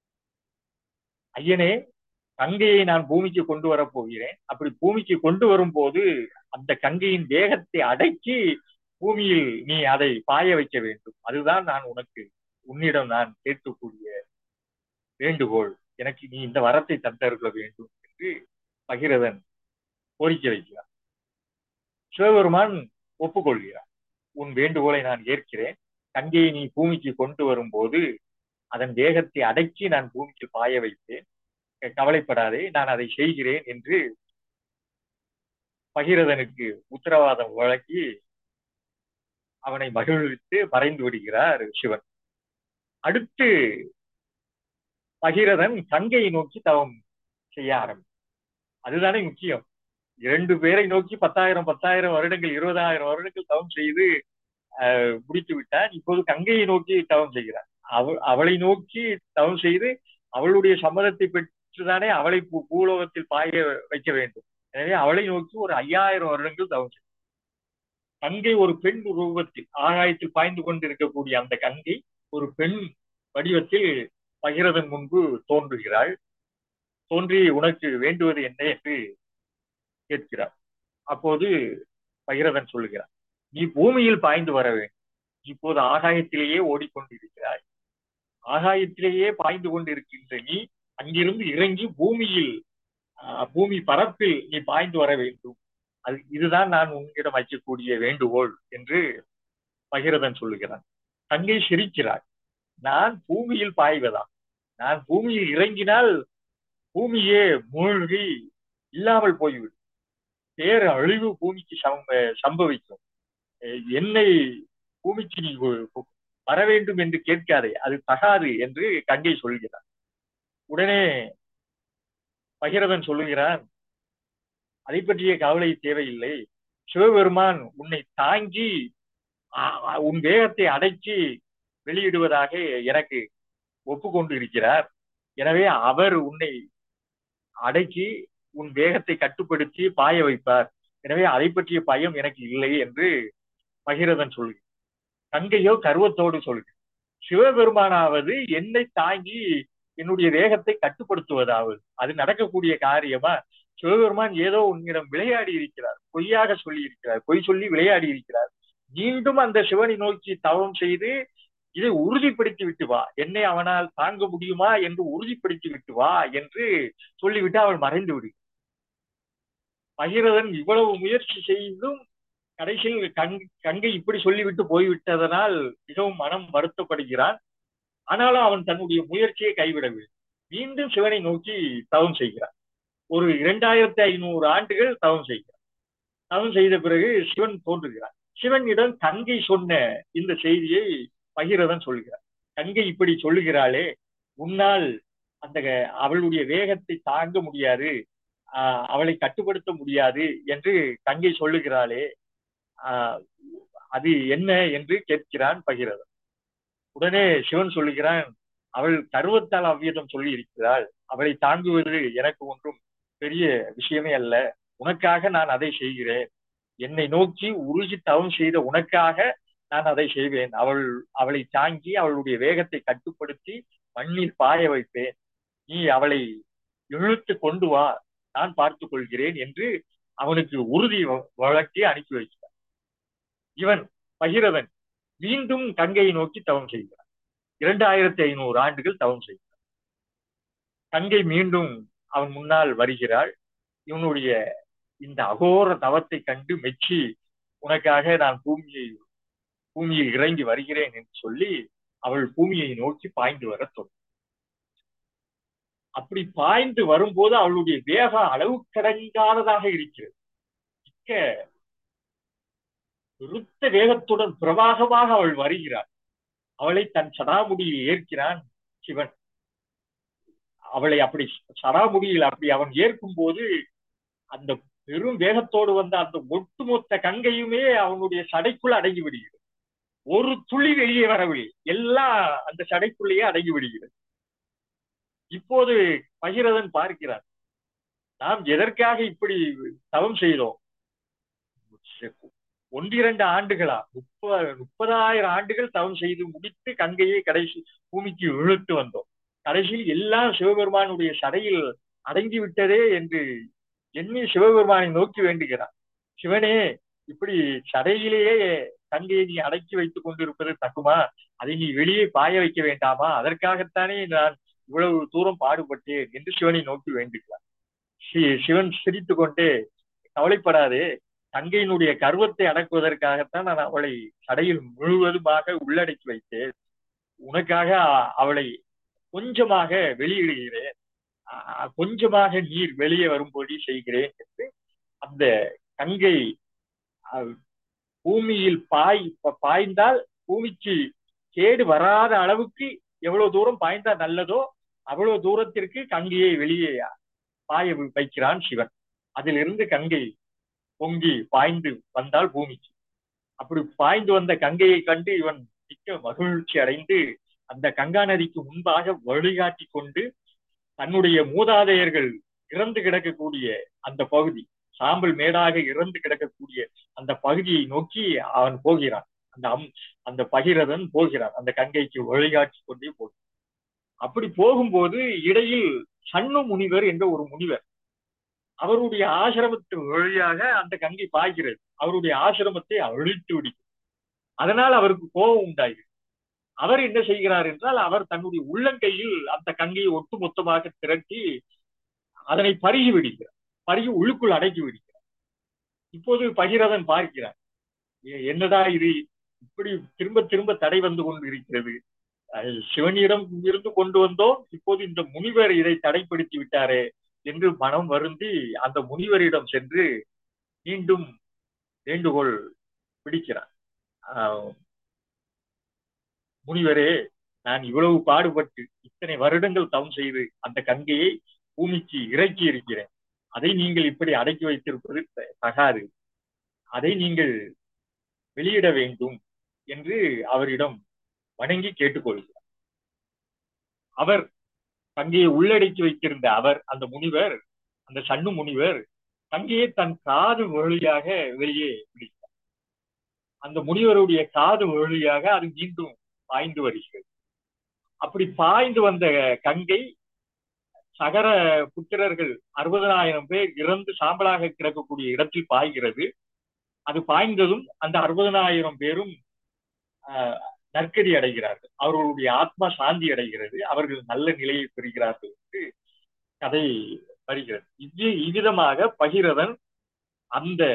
ஐயனே கங்கையை நான் பூமிக்கு கொண்டு வரப் போகிறேன் அப்படி பூமிக்கு கொண்டு வரும் போது அந்த கங்கையின் வேகத்தை அடக்கி பூமியில் நீ அதை பாய வைக்க வேண்டும் அதுதான் நான் உனக்கு உன்னிடம் நான் கேட்கக்கூடிய வேண்டுகோள் எனக்கு நீ இந்த வரத்தை தந்தருள வேண்டும் என்று பகிரதன் கோரிக்கை வைக்கிறார் சிவபெருமான் ஒப்புக்கொள்கிறார் உன் வேண்டுகோளை நான் ஏற்கிறேன் கங்கையை நீ பூமிக்கு கொண்டு வரும்போது அதன் வேகத்தை அடக்கி நான் பூமிக்கு பாய வைத்தேன் கவலைப்படாதே நான் அதை செய்கிறேன் என்று பகிரதனுக்கு உத்தரவாதம் வழங்கி அவனை மகிழ்வித்து மறைந்து விடுகிறார் சிவன் அடுத்து பகிரதன் கங்கையை நோக்கி தவம் செய்ய ஆரம்பி அதுதானே முக்கியம் இரண்டு பேரை நோக்கி பத்தாயிரம் பத்தாயிரம் வருடங்கள் இருபதாயிரம் வருடங்கள் தவம் செய்து முடித்து விட்டார் இப்போது கங்கையை நோக்கி தவம் செய்கிறார் அவ அவளை நோக்கி தவம் செய்து அவளுடைய சம்மதத்தை பெற்றுதானே அவளை பூலோகத்தில் பாய வைக்க வேண்டும் எனவே அவளை நோக்கி ஒரு ஐயாயிரம் வருடங்கள் தவம் செய்யும் கங்கை ஒரு பெண் ரூபத்தில் ஆகாயத்தில் பாய்ந்து கொண்டிருக்கக்கூடிய அந்த கங்கை ஒரு பெண் வடிவத்தில் பகிரதன் முன்பு தோன்றுகிறாள் தோன்றி உனக்கு வேண்டுவது என்ன என்று கேட்கிறார் அப்போது பகிரதன் சொல்லுகிறார் நீ பூமியில் பாய்ந்து வர வேண்டும் இப்போது ஆகாயத்திலேயே ஓடிக்கொண்டிருக்கிறாய் ஆகாயத்திலேயே பாய்ந்து கொண்டிருக்கின்ற நீ அங்கிருந்து இறங்கி பூமியில் பூமி பரப்பில் நீ பாய்ந்து வர வேண்டும் அது இதுதான் நான் உன்னிடம் வைக்கக்கூடிய வேண்டுகோள் என்று பகிரதன் சொல்லுகிறான் தங்கை சிரிக்கிறார் நான் பூமியில் பாய்வதா நான் பூமியில் இறங்கினால் பூமியே மூழ்கி இல்லாமல் போய்விடும் பேர் அழிவு பூமிக்கு சம்பவிக்கும் என்னை பூமிக்கு நீ வர வேண்டும் என்று கேட்காதே அது தகாது என்று கங்கை சொல்கிறார் உடனே பகிரதன் சொல்லுகிறான் அதை பற்றிய கவலை தேவையில்லை சிவபெருமான் உன்னை தாங்கி உன் வேகத்தை அடக்கி வெளியிடுவதாக எனக்கு ஒப்புக்கொண்டு இருக்கிறார் எனவே அவர் உன்னை அடக்கி உன் வேகத்தை கட்டுப்படுத்தி பாய வைப்பார் எனவே அதை பற்றிய பயம் எனக்கு இல்லை என்று பகிரதன் சொல்லுங்க கங்கையோ கருவத்தோடு சொல்லுங்க சிவபெருமானாவது என்னை தாங்கி என்னுடைய வேகத்தை கட்டுப்படுத்துவதாவது அது நடக்கக்கூடிய காரியமா சிவபெருமான் ஏதோ உன்னிடம் விளையாடி இருக்கிறார் பொய்யாக சொல்லி இருக்கிறார் பொய் சொல்லி விளையாடி இருக்கிறார் மீண்டும் அந்த சிவனை நோக்கி தவம் செய்து இதை உறுதிப்படுத்தி விட்டு வா என்னை அவனால் தாங்க முடியுமா என்று உறுதிப்படுத்தி விட்டு வா என்று சொல்லிவிட்டு அவள் மறைந்து விடு பகிரதன் இவ்வளவு முயற்சி செய்தும் கடைசியில் கங் கங்கை இப்படி சொல்லிவிட்டு போய்விட்டதனால் மிகவும் மனம் வருத்தப்படுகிறான் ஆனாலும் அவன் தன்னுடைய முயற்சியை கைவிடவில்லை மீண்டும் சிவனை நோக்கி தவம் செய்கிறான் ஒரு இரண்டாயிரத்தி ஐநூறு ஆண்டுகள் தவம் செய்கிறான் தவம் செய்த பிறகு சிவன் தோன்றுகிறான் சிவனிடம் கங்கை சொன்ன இந்த செய்தியை பகிரதன் சொல்கிறார் கங்கை இப்படி சொல்லுகிறாளே உன்னால் அந்த அவளுடைய வேகத்தை தாங்க முடியாது ஆஹ் அவளை கட்டுப்படுத்த முடியாது என்று கங்கை சொல்லுகிறாளே ஆஹ் அது என்ன என்று கேட்கிறான் பகிரதன் உடனே சிவன் சொல்லுகிறான் அவள் கருவத்தால் அவ்வியதம் சொல்லி இருக்கிறாள் அவளை தாங்குவது எனக்கு ஒன்றும் பெரிய விஷயமே அல்ல உனக்காக நான் அதை செய்கிறேன் என்னை நோக்கி உருகி தவம் செய்த உனக்காக நான் அதை செய்வேன் அவள் அவளை தாங்கி அவளுடைய வேகத்தை கட்டுப்படுத்தி மண்ணில் பாய வைப்பேன் நீ அவளை இழுத்து கொண்டு வா நான் பார்த்துக் கொள்கிறேன் என்று அவனுக்கு உறுதி வழக்கி அனுப்பி வைக்கிறார் இவன் பகிரவன் மீண்டும் கங்கையை நோக்கி தவம் செய்கிறான் இரண்டாயிரத்தி ஐநூறு ஆண்டுகள் தவம் செய்கிறார் கங்கை மீண்டும் அவன் முன்னால் வருகிறாள் இவனுடைய இந்த அகோர தவத்தை கண்டு மெச்சி உனக்காக நான் பூமியை பூமியில் இறங்கி வருகிறேன் என்று சொல்லி அவள் பூமியை நோக்கி பாய்ந்து வர தொடர் அப்படி பாய்ந்து வரும்போது அவளுடைய வேகம் அளவு கடங்காததாக இருக்கிறது மிக்க விருத்த வேகத்துடன் பிரவாகமாக அவள் வருகிறாள் அவளை தன் சடாமுடியில் ஏற்கிறான் சிவன் அவளை அப்படி சடாமுடியில் அப்படி அவன் ஏற்கும் போது அந்த பெரும் வேகத்தோடு வந்த அந்த ஒட்டுமொத்த கங்கையுமே அவனுடைய சடைக்குள் அடங்கி விடுகிறது ஒரு துளி வெளியே வரவில்லை எல்லாம் அந்த சடைக்குள்ளேயே அடங்கி விடுகிறது இப்போது பகிரதன் பார்க்கிறார் நாம் எதற்காக இப்படி தவம் செய்தோம் ஒன்றிரண்டு ஆண்டுகளா முப்பது முப்பதாயிரம் ஆண்டுகள் தவம் செய்து முடித்து கங்கையை கடைசி பூமிக்கு இழுத்து வந்தோம் கடைசியில் எல்லாம் சிவபெருமானுடைய சடையில் அடங்கி விட்டதே என்று எண்ணி சிவபெருமானை நோக்கி வேண்டுகிறான் சிவனே இப்படி சடையிலேயே கங்கையை நீ அடக்கி வைத்துக் கொண்டிருப்பது தக்குமா அதை நீ வெளியே பாய வைக்க வேண்டாமா அதற்காகத்தானே நான் இவ்வளவு தூரம் பாடுபட்டேன் என்று சிவனை நோக்கி வேண்டுகிறான் சிவன் சிரித்து கொண்டே கவலைப்படாதே தங்கையினுடைய கர்வத்தை அடக்குவதற்காகத்தான் நான் அவளை சடையில் முழுவதுமாக உள்ளடக்கி வைத்தேன் உனக்காக அவளை கொஞ்சமாக வெளியிடுகிறேன் கொஞ்சமாக நீர் வெளியே வரும்படி செய்கிறேன் என்று அந்த கங்கை பூமியில் பாய் பாய்ந்தால் பூமிக்கு கேடு வராத அளவுக்கு எவ்வளவு தூரம் பாய்ந்தா நல்லதோ அவ்வளவு தூரத்திற்கு கங்கையை வெளியே பாய வைக்கிறான் சிவன் அதிலிருந்து கங்கை பொங்கி பாய்ந்து வந்தால் பூமிக்கு அப்படி பாய்ந்து வந்த கங்கையை கண்டு இவன் மிக்க மகிழ்ச்சி அடைந்து அந்த கங்கா நதிக்கு முன்பாக வழிகாட்டி கொண்டு தன்னுடைய மூதாதையர்கள் இறந்து கிடக்கக்கூடிய அந்த பகுதி சாம்பல் மேடாக இறந்து கிடக்கக்கூடிய அந்த பகுதியை நோக்கி அவன் போகிறான் அந்த அம் அந்த பகிரதன் போகிறான் அந்த கங்கைக்கு வழிகாட்டி கொண்டே போகிறான் அப்படி போகும்போது இடையில் சன்னு முனிவர் என்ற ஒரு முனிவர் அவருடைய ஆசிரமத்து வழியாக அந்த கங்கை பாய்கிறது அவருடைய ஆசிரமத்தை அழித்து விடுகிறது அதனால் அவருக்கு கோபம் உண்டாகிறது அவர் என்ன செய்கிறார் என்றால் அவர் தன்னுடைய உள்ளங்கையில் அந்த கங்கையை ஒட்டு மொத்தமாக திரட்டி அதனை பருகி விடுகிறார் பருகி உள்ளுக்குள் அடக்கி விடுகிறார் இப்போது பகிரதன் பார்க்கிறார் என்னடா இது இப்படி திரும்ப திரும்ப தடை வந்து கொண்டு இருக்கிறது சிவனிடம் இருந்து கொண்டு வந்தோம் இப்போது இந்த முனிவர் இதை தடைப்படுத்தி விட்டாரே என்று மனம் வருந்தி அந்த முனிவரிடம் சென்று மீண்டும் வேண்டுகோள் பிடிக்கிறார் முனிவரே நான் இவ்வளவு பாடுபட்டு இத்தனை வருடங்கள் தவம் செய்து அந்த கங்கையை பூமிக்கு இறக்கி இருக்கிறேன் அதை நீங்கள் இப்படி அடக்கி வைத்திருப்பது தகாது அதை நீங்கள் வெளியிட வேண்டும் என்று அவரிடம் வணங்கி கேட்டுக்கொள்கிறார் அவர் கங்கையை உள்ளடக்கி வைத்திருந்த அவர் அந்த முனிவர் அந்த சன்னு முனிவர் கங்கையை தன் காது வழியாக வெளியே பிடித்தார் அந்த முனிவருடைய காது வழியாக அது மீண்டும் பாய்ந்து வருகிறது அப்படி பாய்ந்து வந்த கங்கை சகர புத்திரர்கள் அறுபதனாயிரம் பேர் இறந்து சாம்பலாக கிடக்கக்கூடிய இடத்தில் பாய்கிறது அது பாய்ந்ததும் அந்த அறுபதனாயிரம் பேரும் நற்கதி அடைகிறார்கள் அவர்களுடைய ஆத்மா சாந்தி அடைகிறது அவர்கள் நல்ல நிலையை பெறுகிறார்கள் என்று கதை வருகிறது இது இவ்விதமாக பகிரதன் அந்த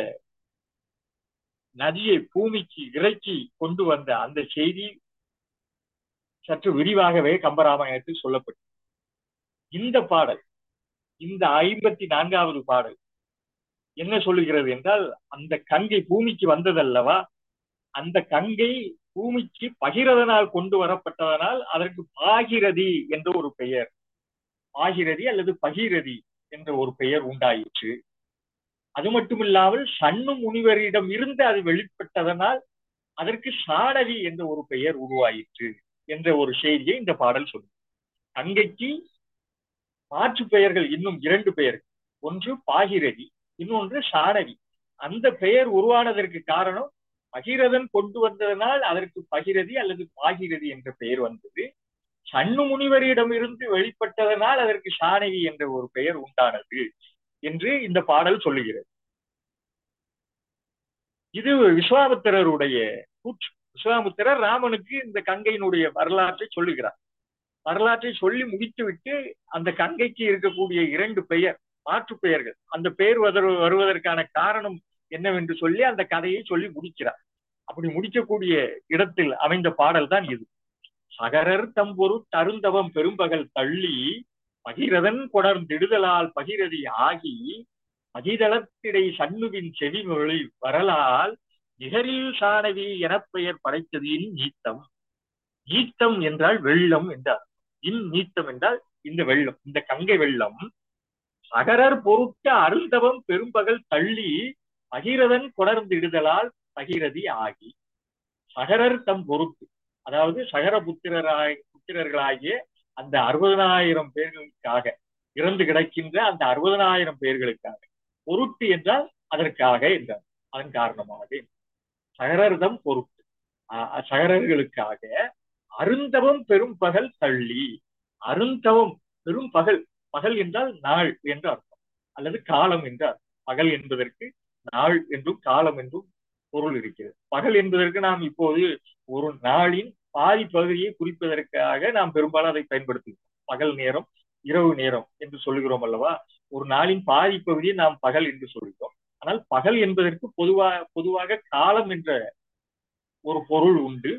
நதியை பூமிக்கு இறக்கி கொண்டு வந்த அந்த செய்தி சற்று விரிவாகவே கம்பராமாயணத்தில் சொல்லப்பட்டது இந்த பாடல் இந்த ஐம்பத்தி நான்காவது பாடல் என்ன சொல்லுகிறது என்றால் அந்த கங்கை பூமிக்கு வந்ததல்லவா அந்த கங்கை பூமிக்கு பகிரதனால் கொண்டு வரப்பட்டதனால் அதற்கு பாகிரதி என்ற ஒரு பெயர் பாகிரதி அல்லது பகீரதி என்ற ஒரு பெயர் உண்டாயிற்று அது மட்டுமில்லாமல் சன்னு முனிவரிடம் இருந்து அது வெளிப்பட்டதனால் அதற்கு சாணவி என்ற ஒரு பெயர் உருவாயிற்று என்ற ஒரு செய்தியை இந்த பாடல் சொல்லும் கங்கைக்கு மாற்று பெயர்கள் இன்னும் இரண்டு பெயர்கள் ஒன்று பாகிரதி இன்னொன்று சாணவி அந்த பெயர் உருவானதற்கு காரணம் பகிரதன் கொண்டு வந்ததனால் அதற்கு பகிரதி அல்லது பாகிரதி என்ற பெயர் வந்தது சன்னு முனிவரிடம் இருந்து வெளிப்பட்டதனால் அதற்கு சாணவி என்ற ஒரு பெயர் உண்டானது என்று இந்த பாடல் சொல்லுகிறது இது விஸ்வாமித்திரருடைய கூற்று விஸ்வாமித்திரர் ராமனுக்கு இந்த கங்கையினுடைய வரலாற்றை சொல்லுகிறார் வரலாற்றை சொல்லி முடித்துவிட்டு அந்த கங்கைக்கு இருக்கக்கூடிய இரண்டு பெயர் மாற்று பெயர்கள் அந்த பெயர் வருவதற்கான காரணம் என்னவென்று சொல்லி அந்த கதையை சொல்லி முடிக்கிறார் அப்படி முடிக்கக்கூடிய இடத்தில் அமைந்த பாடல் தான் இது சகரர் தம்பொரு தருந்தவம் பெரும்பகல் தள்ளி பகிரதன் கொடர்ந்திடுதலால் பகிரதி ஆகி மதிதளத்திடை சண்முவின் செவிமொழி வரலால் நிகரில் சாணவி எனப்பெயர் படைத்ததின் நீத்தம் நீத்தம் என்றால் வெள்ளம் என்றார் இன் நீத்தம் என்றால் இந்த வெள்ளம் இந்த கங்கை வெள்ளம் சகரர் பொருட்ட அருந்தவம் பெரும்பகல் தள்ளி பகிரதன் கொடர்ந்திடுதலால் பகிரதி ஆகி சகரர் தம் பொருட்டு அதாவது சகர புத்திரராய் புத்திரர்களாகிய அந்த அறுபதனாயிரம் பேர்களுக்காக இறந்து கிடக்கின்ற அந்த அறுபதனாயிரம் பேர்களுக்காக பொருட்டு என்றால் அதற்காக என்றார் அதன் காரணமாக சகரர்தம் பொருட்டு சகரர்களுக்காக அருந்தவம் பெரும் பகல் தள்ளி அருந்தவம் பெரும் பகல் பகல் என்றால் நாள் என்று அர்த்தம் அல்லது காலம் என்று அர்த்தம் பகல் என்பதற்கு நாள் என்றும் காலம் என்றும் பொருள் இருக்கிறது பகல் என்பதற்கு நாம் இப்போது ஒரு நாளின் பாதி பகுதியை குறிப்பதற்காக நாம் பெரும்பாலும் அதை பயன்படுத்துகிறோம் பகல் நேரம் இரவு நேரம் என்று சொல்லுகிறோம் அல்லவா ஒரு நாளின் பாதி பகுதியை நாம் பகல் என்று சொல்கிறோம் ஆனால் பகல் என்பதற்கு பொதுவாக பொதுவாக காலம் என்ற ஒரு பொருள் உண்டு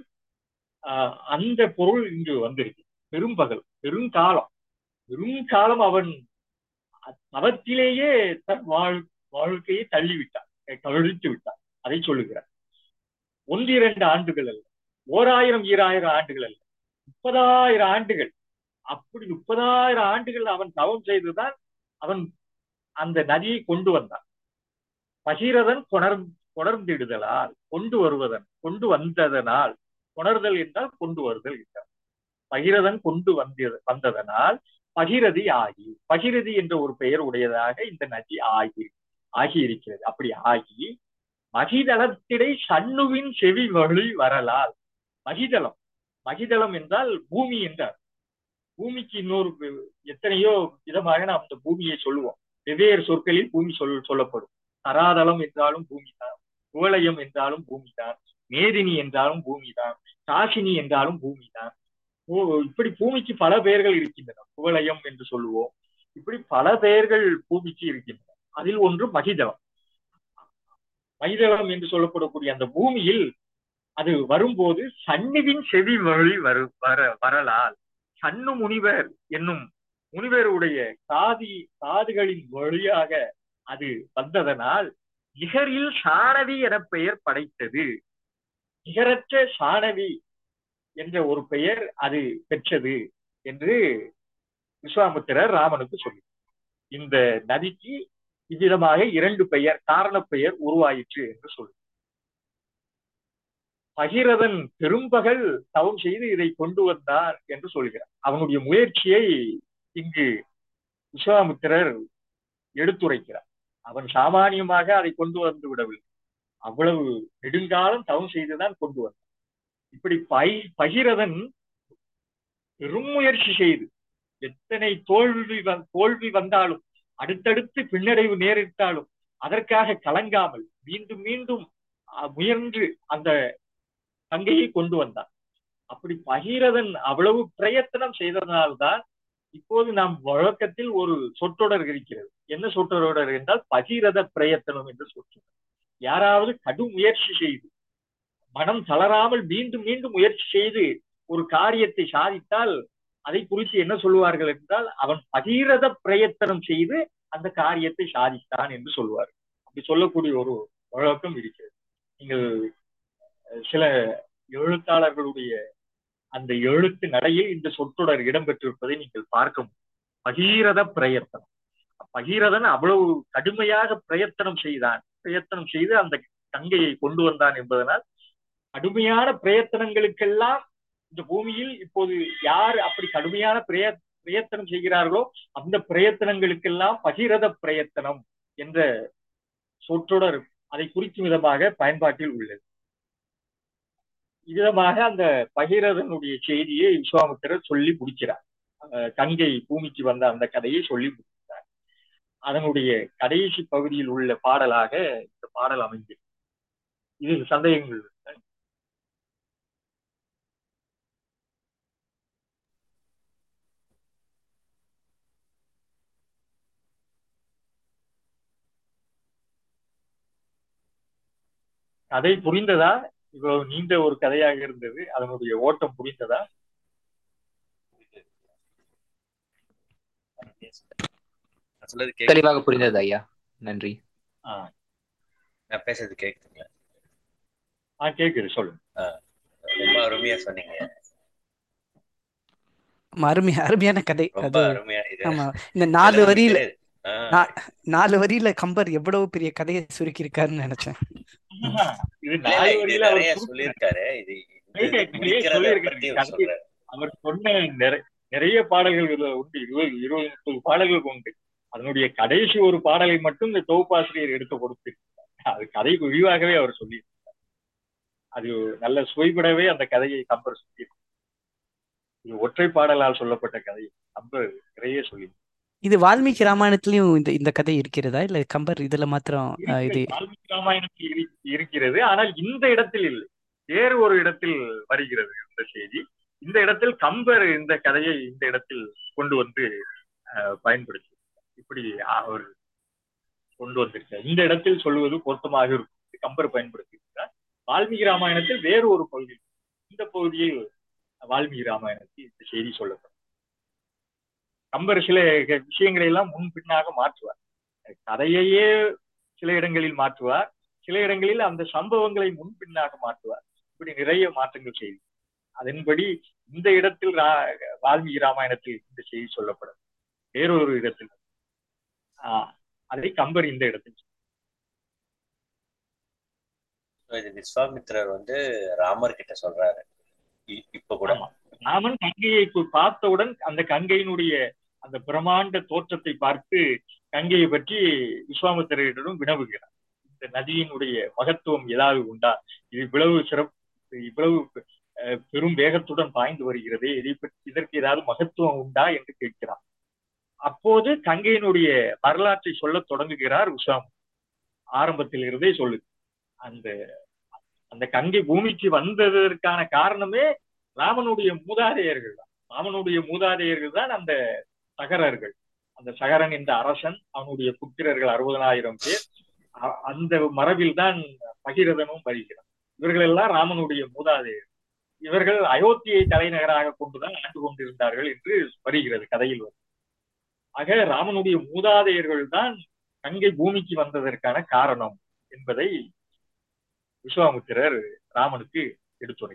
அந்த பொருள் இங்கு வந்திருக்கு பெரும்பகல் பெருங்காலம் பெருங்காலம் அவன் தவத்திலேயே தன் வாழ் வாழ்க்கையை தள்ளிவிட்டான் கழித்து விட்டான் அதை சொல்லுகிறார் ஒன்று இரண்டு ஆண்டுகள் அல்ல ஓராயிரம் ஈராயிரம் ஆண்டுகள் அல்ல முப்பதாயிரம் ஆண்டுகள் அப்படி முப்பதாயிரம் ஆண்டுகள் அவன் தவம் செய்துதான் அவன் அந்த நதியை கொண்டு வந்தான் பகீரதன் கொணர் கொணர்ந்திடுதலால் கொண்டு வருவதன் கொண்டு வந்ததனால் கொணர்தல் என்றால் கொண்டு வருதல் என்றால் பகிரதன் கொண்டு வந்த வந்ததனால் பகிரதி ஆகி பகிரதி என்ற ஒரு பெயர் உடையதாக இந்த நதி ஆகி ஆகி இருக்கிறது அப்படி ஆகி மகிதளத்திடை சண்ணுவின் செவி வழி வரலால் மகிதளம் மகிதளம் என்றால் பூமி என்றார் பூமிக்கு இன்னொரு எத்தனையோ விதமாக நாம் இந்த பூமியை சொல்லுவோம் வெவ்வேறு சொற்களில் பூமி சொல் சொல்லப்படும் தராதளம் என்றாலும் பூமி தான் குவலயம் என்றாலும் பூமி தான் மேதினி என்றாலும் பூமி தான் காசினி என்றாலும் பூமி தான் இப்படி பூமிக்கு பல பெயர்கள் இருக்கின்றன குவலயம் என்று சொல்லுவோம் இப்படி பல பெயர்கள் பூமிக்கு இருக்கின்றன அதில் ஒன்று மகிதளம் மகிதளம் என்று சொல்லப்படக்கூடிய அந்த பூமியில் அது வரும்போது சன்னிவின் செவி வழி வரு வர வரலால் சன்னு முனிவர் என்னும் முனிவருடைய காதி காதுகளின் வழியாக அது வந்ததனால் நிகரில் சாணவி என பெயர் படைத்தது நிகரற்ற சாணவி என்ற ஒரு பெயர் அது பெற்றது என்று விஸ்வாமுத்திரர் ராமனுக்கு சொல்லி இந்த நதிக்கு இவ்விதமாக இரண்டு பெயர் காரண பெயர் உருவாயிற்று என்று சொல்லு பகிரதன் பெரும்பகல் தவம் செய்து இதை கொண்டு வந்தார் என்று சொல்கிறார் அவனுடைய முயற்சியை இங்கு விஸ்வாமுத்திரர் எடுத்துரைக்கிறார் அவன் சாமானியமாக அதை கொண்டு வந்து விடவில்லை அவ்வளவு நெடுங்காலம் தவம் செய்துதான் கொண்டு வந்தான் இப்படி பை பகிரதன் பெரும் முயற்சி செய்து எத்தனை தோல்வி தோல்வி வந்தாலும் அடுத்தடுத்து பின்னடைவு நேரிட்டாலும் அதற்காக கலங்காமல் மீண்டும் மீண்டும் முயன்று அந்த கங்கையை கொண்டு வந்தான் அப்படி பகீரதன் அவ்வளவு பிரயத்தனம் செய்ததனால்தான் இப்போது நாம் வழக்கத்தில் ஒரு சொற்றொடர் இருக்கிறது என்ன சொற்றொடர் என்றால் பகீரத பிரயத்தனம் என்று சொற்றொடர் யாராவது கடும் முயற்சி செய்து மனம் தளராமல் மீண்டும் மீண்டும் முயற்சி செய்து ஒரு காரியத்தை சாதித்தால் அதை குறித்து என்ன சொல்லுவார்கள் என்றால் அவன் பகீரத பிரயத்தனம் செய்து அந்த காரியத்தை சாதித்தான் என்று சொல்லுவார் அப்படி சொல்லக்கூடிய ஒரு வழக்கம் இருக்கிறது நீங்கள் சில எழுத்தாளர்களுடைய அந்த எழுத்து நடையில் இந்த சொற்றொடர் இடம்பெற்றிருப்பதை நீங்கள் பார்க்க முடியும் பகீரத பிரயத்தனம் பகீரதன் அவ்வளவு கடுமையாக பிரயத்தனம் செய்தான் பிரயத்தனம் செய்து அந்த கங்கையை கொண்டு வந்தான் என்பதனால் கடுமையான பிரயத்தனங்களுக்கெல்லாம் இந்த பூமியில் இப்போது யார் அப்படி கடுமையான பிரய பிரயத்தனம் செய்கிறார்களோ அந்த பிரயத்தனங்களுக்கெல்லாம் பகிரத பிரயத்தனம் என்ற சொற்றொடர் அதை குறிக்கும் விதமாக பயன்பாட்டில் உள்ளது விதமாக அந்த பகிரதனுடைய செய்தியை விஸ்வாமித்திரர் சொல்லி முடிக்கிறார் கங்கை பூமிக்கு வந்த அந்த கதையை சொல்லி முடிக்கிறார் அதனுடைய கடைசி பகுதியில் உள்ள பாடலாக இந்த பாடல் அமைந்தது இது சந்தேகங்கள் கதை புரிந்ததா இவ்வளவு நீண்ட ஒரு கதையாக இருந்தது அதனுடைய ஓட்டம் புரிந்ததா தெளிவாக புரிந்தது ஐயா நன்றி நான் பேசுறது கேக்குதுங்களா ஆ கேக்குது சொல்லுங்க ரொம்ப அருமையா சொன்னீங்க அருமை அருமையான கதை ரொம்ப அது அருமையா இது ஆமா இந்த நாலு இதெல்லாம் வரியில தெரியாது. ஆ, நா- நாலு வரியில கம்பர் எவ்வளவு பெரிய கதையை சுருக்கி இருக்காருன்னு நினைச்சேன் இது இல்ல, நாலு இல்ல, இது வரியில அவர் நிறைய சுருக்கினார். சொல்லியிருக்காரு இது இது நிறைய முடிக்கிறத சொல்லியிருக்காரு. பத்தி கதை- சொல்றாரு அவர் சொன்ன நிறை- நிறைய பாடல்கள் இதுல உண்டு இருபது இருபது முப்பது பாடல்கள் உண்டு அதனுடைய கடைசி ஒரு பாடலை மட்டும் இந்த தொகுப்பாசிரியர் எடுத்து கொடுத்து அது கதை விரிவாகவே அவர் சொல்லி அது நல்ல சுவைபடவே அந்த கதையை கம்பர் சொல்லி இது ஒற்றை பாடலால் சொல்லப்பட்ட கதை கம்பர் நிறைய சொல்லி இது வால்மீகி ராமாயணத்திலயும் இந்த இந்த கதை இருக்கிறதா இல்ல கம்பர் இதுல மாத்திரம் அஹ், இது வால்மீகி ராமாயணத்தில் இரு- இருக்கிறது ஆனால் இந்த இடத்தில் இல்லை வேறு ஒரு இடத்தில் வருகிறது இந்த செய்தி இந்த இடத்தில் கம்பர் இந்த கதையை இந்த இடத்தில் கொண்டு வந்து அஹ், பயன்படுத்தி இப்படி அவர் கொண்டு வந்திருக்கார் இந்த இடத்தில் சொல்லுவது பொருத்தமாக இருக்கும் கம்பர் பயன்படுத்தியிருக்கிறார் வால்மீகி ராமாயணத்தில் வேறு ஒரு பகுதி இந்த பகுதியில் வால்மீகி ராமாயணத்தில் இந்த செய்தி சொல்லப்படும் கம்பர் சில க- விஷயங்களை எல்லாம் முன் பின்னாக மாற்றுவார் கதையையே சில இடங்களில் மாற்றுவார் சில இடங்களில் அந்த சம்பவங்களை முன் பின்னாக மாற்றுவார் இப்படி நிறைய மாற்றங்கள் செய்தி அதன்படி இந்த இடத்தில் ரா- வால்மீகி ராமாயணத்தில் இந்த செய்தி சொல்லப்படும் வேறொரு இடத்தில் ஆஹ் அதை கம்பர் இந்த இடத்தில் So, இது விஸ்வாமித்திரர் வந்து ராமர் கிட்ட சொல்றாரு இ- இப்ப கூட ஆமா. ராமன் கங்கையை போய் பார்த்தவுடன் அந்த கங்கையினுடைய அந்த பிரம்மாண்ட தோற்றத்தை பார்த்து கங்கையை பற்றி விஸ்வாமித்திரரிடம் வினவுகிறார் இந்த நதியினுடைய மகத்துவம் ஏதாவது உண்டா இது இவ்வளவு சிறப்பு இவ்வளவு அஹ், பெரும் வேகத்துடன் பாய்ந்து வருகிறதே இதை பற்றி இதற்கு ஏதாவது மகத்துவம் உண்டா என்று கேட்கிறார் அப்போது கங்கையினுடைய வரலாற்றை சொல்லத் தொடங்குகிறார் விஸ்வாமி ஆரம்பத்தில் இருந்தே சொல்லுது அந்த அந்த கங்கை பூமிக்கு வந்ததற்கான காரணமே ராமனுடைய மூதாதையர்கள் தான் ராமனுடைய மூதாதையர்கள் தான் அந்த சகரர்கள் அந்த சகரன் என்ற அரசன் அவனுடைய புத்திரர்கள் அறுபதனாயிரம் பேர் அ- அந்த மரபில் தான் பகிரதனும் வருகிறார் இவர்கள் எல்லாம் ராமனுடைய மூதாதையர் இவர்கள் அயோத்தியை தலைநகராக கொண்டுதான் ஆண்டு கொண்டிருந்தார்கள் என்று வருகிறது கதையில் வரும். ஆக ராமனுடைய மூதாதையர்கள் தான் கங்கை பூமிக்கு வந்ததற்கான காரணம் என்பதை விஸ்வாமித்திரர் ராமனுக்கு எடுத்துரை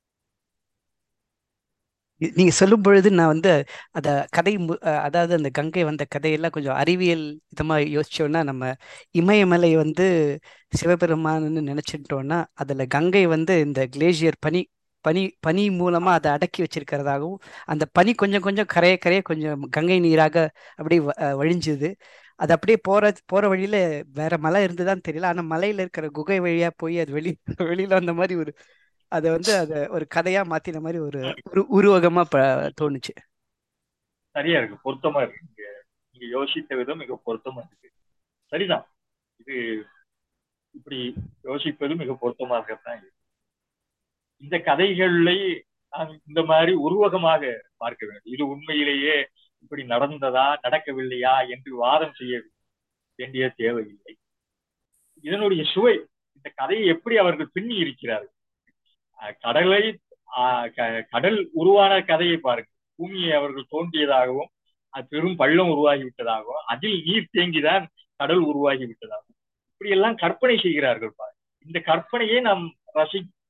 இ- நீங்க சொல்லும் பொழுது நான் வந்து அத கதை மு- அஹ் அதாவது அந்த கங்கை வந்த கதையெல்லாம் கொஞ்சம் அறிவியல் இதமா யோசிச்சோம்னா நம்ம இமயமலை வந்து சிவபெருமான்னு நினைச்சிட்டோம்னா அதுல கங்கை வந்து இந்த கிளேசியர் பனி பனி பனி மூலமா அதை அடக்கி வச்சிருக்கிறதாகவும் அந்த பனி கொஞ்சம் கொஞ்சம் கரைய கரைய கொஞ்சம் கங்கை நீராக அப்படியே வ- அஹ் வழிஞ்சுது அது அப்படியே போற போற வழியில வேற மலை இருந்துதான் தெரியல ஆனா மலையில இருக்கிற குகை வழியா போய் அது வெளி வெளியில வந்த மாதிரி ஒரு அதை வந்து அத ஒரு கதையா மாத்தின மாதிரி ஒரு உரு உருவகமா ப தோணுச்சு சரியா இருக்கு பொருத்தமா இருக்கு நீங்க நீங்க யோசித்த விதம் மிக பொருத்தமா இருக்கு சரிதான் இது இப்படி யோசிப்பது மிக பொருத்தமாகத்தான் இருக்கு இந்த கதைகளை நாம் இந்த மாதிரி உருவகமாக பார்க்க வேண்டும் இது உண்மையிலேயே இப்படி நடந்ததா நடக்கவில்லையா என்று வாதம் செய்ய வேண்டிய தேவையில்லை இதனுடைய சுவை இந்த கதையை எப்படி அவர்கள் பின்னி இருக்கிறார்கள் அஹ் கடலை ஆஹ் க- கடல் உருவான கதையை பாருங்க பூமியை அவர்கள் தோண்டியதாகவும் அது பெரும் பள்ளம் உருவாகி விட்டதாகவும் அதில் நீர் தேங்கிதான் கடல் உருவாகி விட்டதாகவும் இப்படி எல்லாம் கற்பனை செய்கிறார்கள் பாருங்க இந்த கற்பனையை நாம் ரசி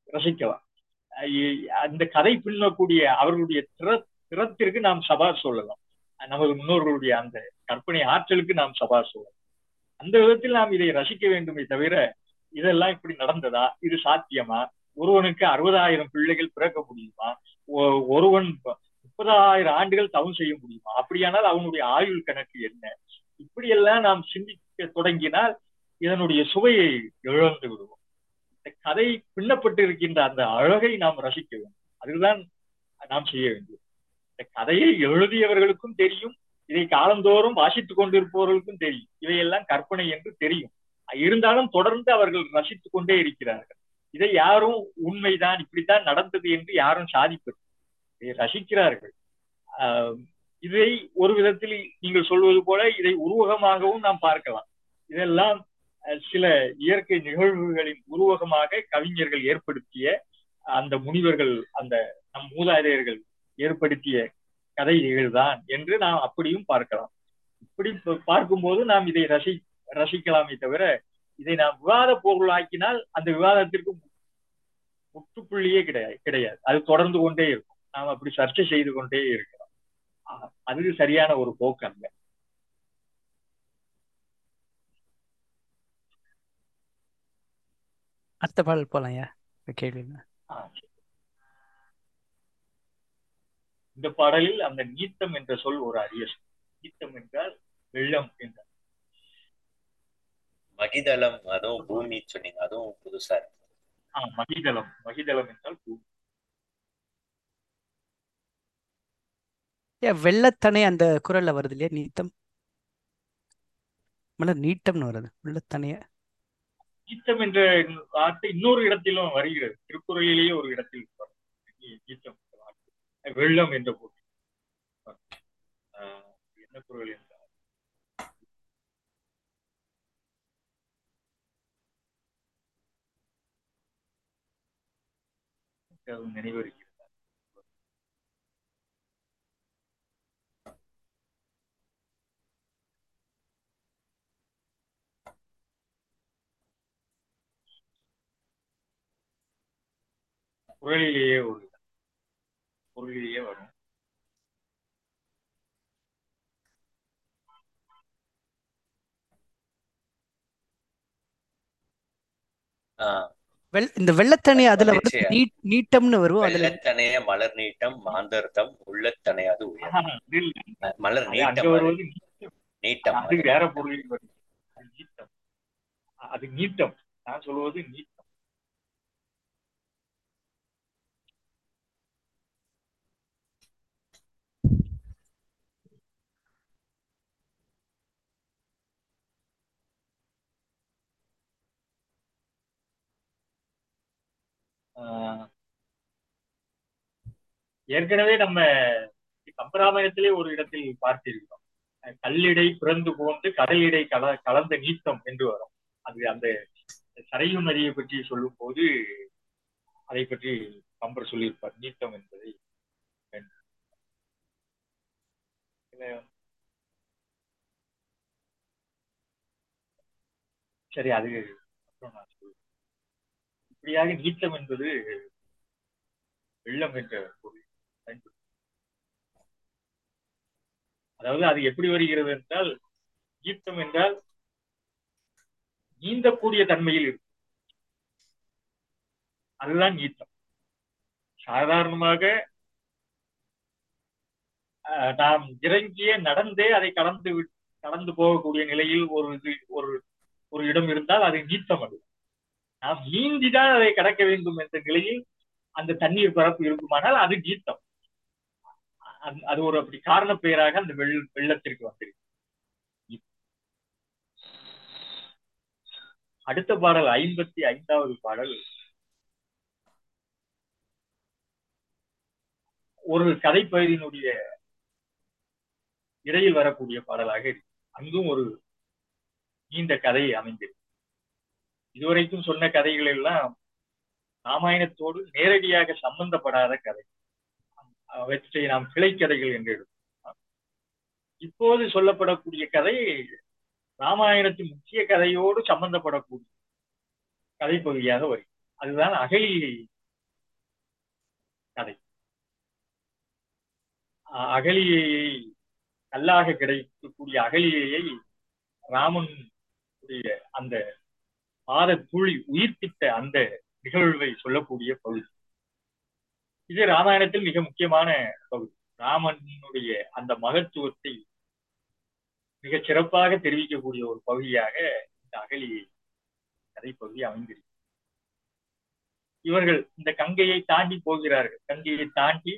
ரசிக்கலாம் ஐ- அந்த கதை பின்னக்கூடிய அவர்களுடைய திற திறத்திற்கு நாம் சபா சொல்லலாம் நமது முன்னோர்களுடைய அந்த கற்பனை ஆற்றலுக்கு நாம் சபா சொல்லலாம் அந்த விதத்தில் நாம் இதை ரசிக்க வேண்டுமே தவிர இதெல்லாம் இப்படி நடந்ததா இது சாத்தியமா ஒருவனுக்கு அறுபதாயிரம் பிள்ளைகள் பிறக்க முடியுமா ஒ- ஒருவன் ப- முப்பதாயிரம் ஆண்டுகள் தவம் செய்ய முடியுமா அப்படியானால் அவனுடைய ஆயுள் கணக்கு என்ன இப்படியெல்லாம் நாம் சிந்திக்க தொடங்கினால் இதனுடைய சுவையை இழந்து விடுவோம் இந்த கதை பின்னப்பட்டு இருக்கின்ற அந்த அழகை நாம் ரசிக்க வேண்டும் அதுதான் நாம் செய்ய வேண்டியது இந்த கதையை எழுதியவர்களுக்கும் தெரியும் இதை காலந்தோறும் வாசித்துக் கொண்டிருப்பவர்களுக்கும் தெரியும் இவையெல்லாம் கற்பனை என்று தெரியும் இருந்தாலும் தொடர்ந்து அவர்கள் ரசித்துக் கொண்டே இருக்கிறார்கள் இதை யாரும் உண்மைதான் இப்படித்தான் நடந்தது என்று யாரும் சாதிப்பது இதை ரசிக்கிறார்கள் ஆஹ் இதை ஒரு விதத்தில் நீங்கள் சொல்வது போல இதை உருவகமாகவும் நாம் பார்க்கலாம் இதெல்லாம் அஹ், சில இயற்கை நிகழ்வுகளின் உருவகமாக கவிஞர்கள் ஏற்படுத்திய அந்த முனிவர்கள் அந்த நம் மூதாதையர்கள் ஏற்படுத்திய கதைகள் தான் என்று நாம் அப்படியும் பார்க்கலாம் இப்படி ப- பார்க்கும்போது நாம் இதை ரசி ரசிக்கலாமே தவிர இதை நாம் விவாத பொருளாக்கினால் அந்த விவாதத்திற்கு முற்றுப்புள்ளியே கிடையாது கிடையாது அது தொடர்ந்து கொண்டே இருக்கும் நாம் அப்படி சர்ச்சை செய்து கொண்டே இருக்கலாம் ஆஹ் அது சரியான ஒரு போக்கு அல்ல அடுத்த பாடல் போலாம்யா கேள்வி ஆஹ் சரி. இந்த பாடலில் அந்த நீத்தம் என்ற சொல் ஒரு அரிய சொல் நீத்தம் என்றால் வெள்ளம் என்றால் மகிதளம் அதுவும் பூமி சொன்னீங்க அதுவும் புதுசா இருக்கு ஆஹ் மகிதளம் மகிதளம் என்றால் பூ ஏன் வெள்ளத்தனை அந்த குரல்ல வருது இல்லையா நீத்தம் மலர் நீட்டம்னு வருது வெள்ளத்தனைய நீத்தம் என்ற வார்த்தை இன்னொரு இடத்திலும் வருகிறது திருக்குறளிலேயே ஒரு இடத்தில் வரும். நீ- நீத்தம் என்ற வார்த்தை. வெள்ளம் என்ற பொருள் ஆஹ் என்ன குரல் என்றால் எனக்கு அது நினைவிருக்கிறது குரலிலேயே ஒரு பொருளிலேயே வரும் ஆஹ் வெள் இந்த வெள்ளத்தனை அதுல வந்து நிச்சயம். நீ நீட்டம்னு வரும் அதுல வெள்ளத்தனைய மலர் நீட்டம் மாந்தர்தம் உள்ளத்தனையாது உயர் ஆஹ் அது இல்ல. மலர் அது அங்க நீட்டம் அது. வருவது நீட்டம். நீட்டம் அது அது. வேற பொருளில் வருது அது நீட்டம் அது நீட்டம் நான் சொல்வது நீட்டம் ஆஹ் ஏற்கனவே நம்ம கம்பராமாயணத்திலே ஒரு இடத்தில் பார்த்திருக்கிறோம் அஹ் கல்லிடை பிறந்து போன்று கடலிடை கல கலந்த நீத்தம் என்று வரும் அது அந்த சரையு நதியை பற்றி சொல்லும் போது அதை பற்றி கம்பர் சொல்லியிருப்பார் நீத்தம் என்பதை இதுல- சரி அது அப்புறம் நான் சொல்றேன். இப்படியாக நீத்தம் என்பது வெள்ளம் என்ற பொருள் பயன்படுது. அதாவது அது எப்படி வருகிறது என்றால் ஈர்த்தம் என்றால் நீந்தக்கூடிய தன்மையில் இருக்கும் அதுதான் ஈர்த்தம் சாதாரணமாக அஹ், நாம் இறங்கிய நடந்தே அதை கடந்து விட்- கடந்து போகக்கூடிய நிலையில் ஒரு இது ஒரு ஒரு இடம் இருந்தால் அது நீத்தம் அது நாம் நீந்திதான் அதை கடக்க வேண்டும் என்ற நிலையில் அந்த தண்ணீர் பரப்பு இருக்குமானால் அது நீத்தம் அது- அது ஒரு அப்படி காரண பெயராக அந்த வெள்ள வெள்ளத்திற்கு வந்திருக்கு அடுத்த பாடல் ஐம்பத்தி ஐந்தாவது பாடல் ஒரு கதைப்பகுதியினுடைய இடையில் வரக்கூடிய பாடலாக இருக்கு அங்கும் ஒரு நீண்ட கதை அமைந்திருக்கு இதுவரைக்கும் சொன்ன கதைகள் எல்லாம் ராமாயணத்தோடு நேரடியாக சம்பந்தப்படாத கதை அவற்றை நாம் கிளைக்கதைகள் என்று எடுத்தோம் இப்போது சொல்லப்படக்கூடிய கதை ராமாயணத்தின் முக்கிய கதையோடு சம்பந்தப்படக்கூடிய கதைப்பகுதியாக வரும் அதுதான் அகலிகை கதை அ- அகலியையை கல்லாக கிடைக்கக்கூடிய அகலியையை ராமன் உடைய அந்த பாத துளி உயிர்ப்பித்த அந்த நிகழ்வை சொல்லக்கூடிய பகுதி இது ராமாயணத்தில் மிக முக்கியமான பகுதி ராமனுடைய அந்த மகத்துவத்தை மிக சிறப்பாக தெரிவிக்கக்கூடிய ஒரு பகுதியாக இந்த அகலி கதை பகுதி அமைந்திருக்கு இவர்கள் இந்த கங்கையை தாண்டி போகிறார்கள் கங்கையை தாண்டி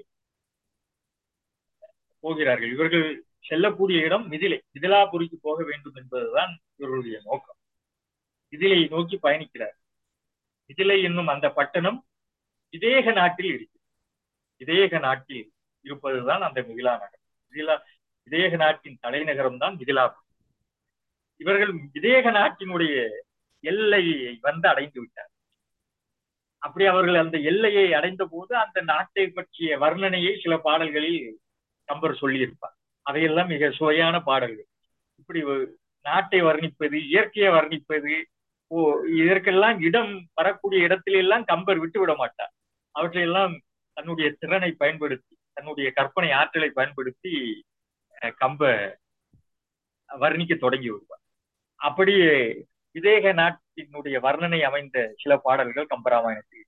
போகிறார்கள் இவர்கள் செல்லக்கூடிய இடம் மிதிலை மிதிலாபுரிக்கு போக வேண்டும் என்பதுதான் இவர்களுடைய நோக்கம் மிதிலை நோக்கி பயணிக்கிறார் மிதிலை என்னும் அந்த பட்டணம் விதேக நாட்டில் இருக்கு விதேக நாட்டில் இருப்பதுதான் அந்த மிதிலா நகரம் மிதிலா விதேக நாட்டின் தலைநகரம் தான் மிதிலாபுரி இவர்கள் விதேக நாட்டினுடைய எல்லையை வந்து அடைந்து விட்டார் அப்படி அவர்கள் அந்த எல்லையை அடைந்த போது அந்த நாட்டை பற்றிய வர்ணனையை சில பாடல்களில் கம்பர் சொல்லியிருப்பார் அதையெல்லாம் மிக சுவையான பாடல்கள் இப்படி ஒரு நாட்டை வர்ணிப்பது இயற்கையை வர்ணிப்பது ஓ இதற்கெல்லாம் இடம் வரக்கூடிய இடத்திலெல்லாம் கம்பர் விட்டு விட மாட்டார் அவற்றையெல்லாம் தன்னுடைய திறனை பயன்படுத்தி தன்னுடைய கற்பனை ஆற்றலை பயன்படுத்தி அஹ், கம்ப வர்ணிக்க தொடங்கி விடுவார் அப்படி விதேக நாட்டினுடைய வர்ணனை அமைந்த சில பாடல்கள் கம்பராமாயணத்தில்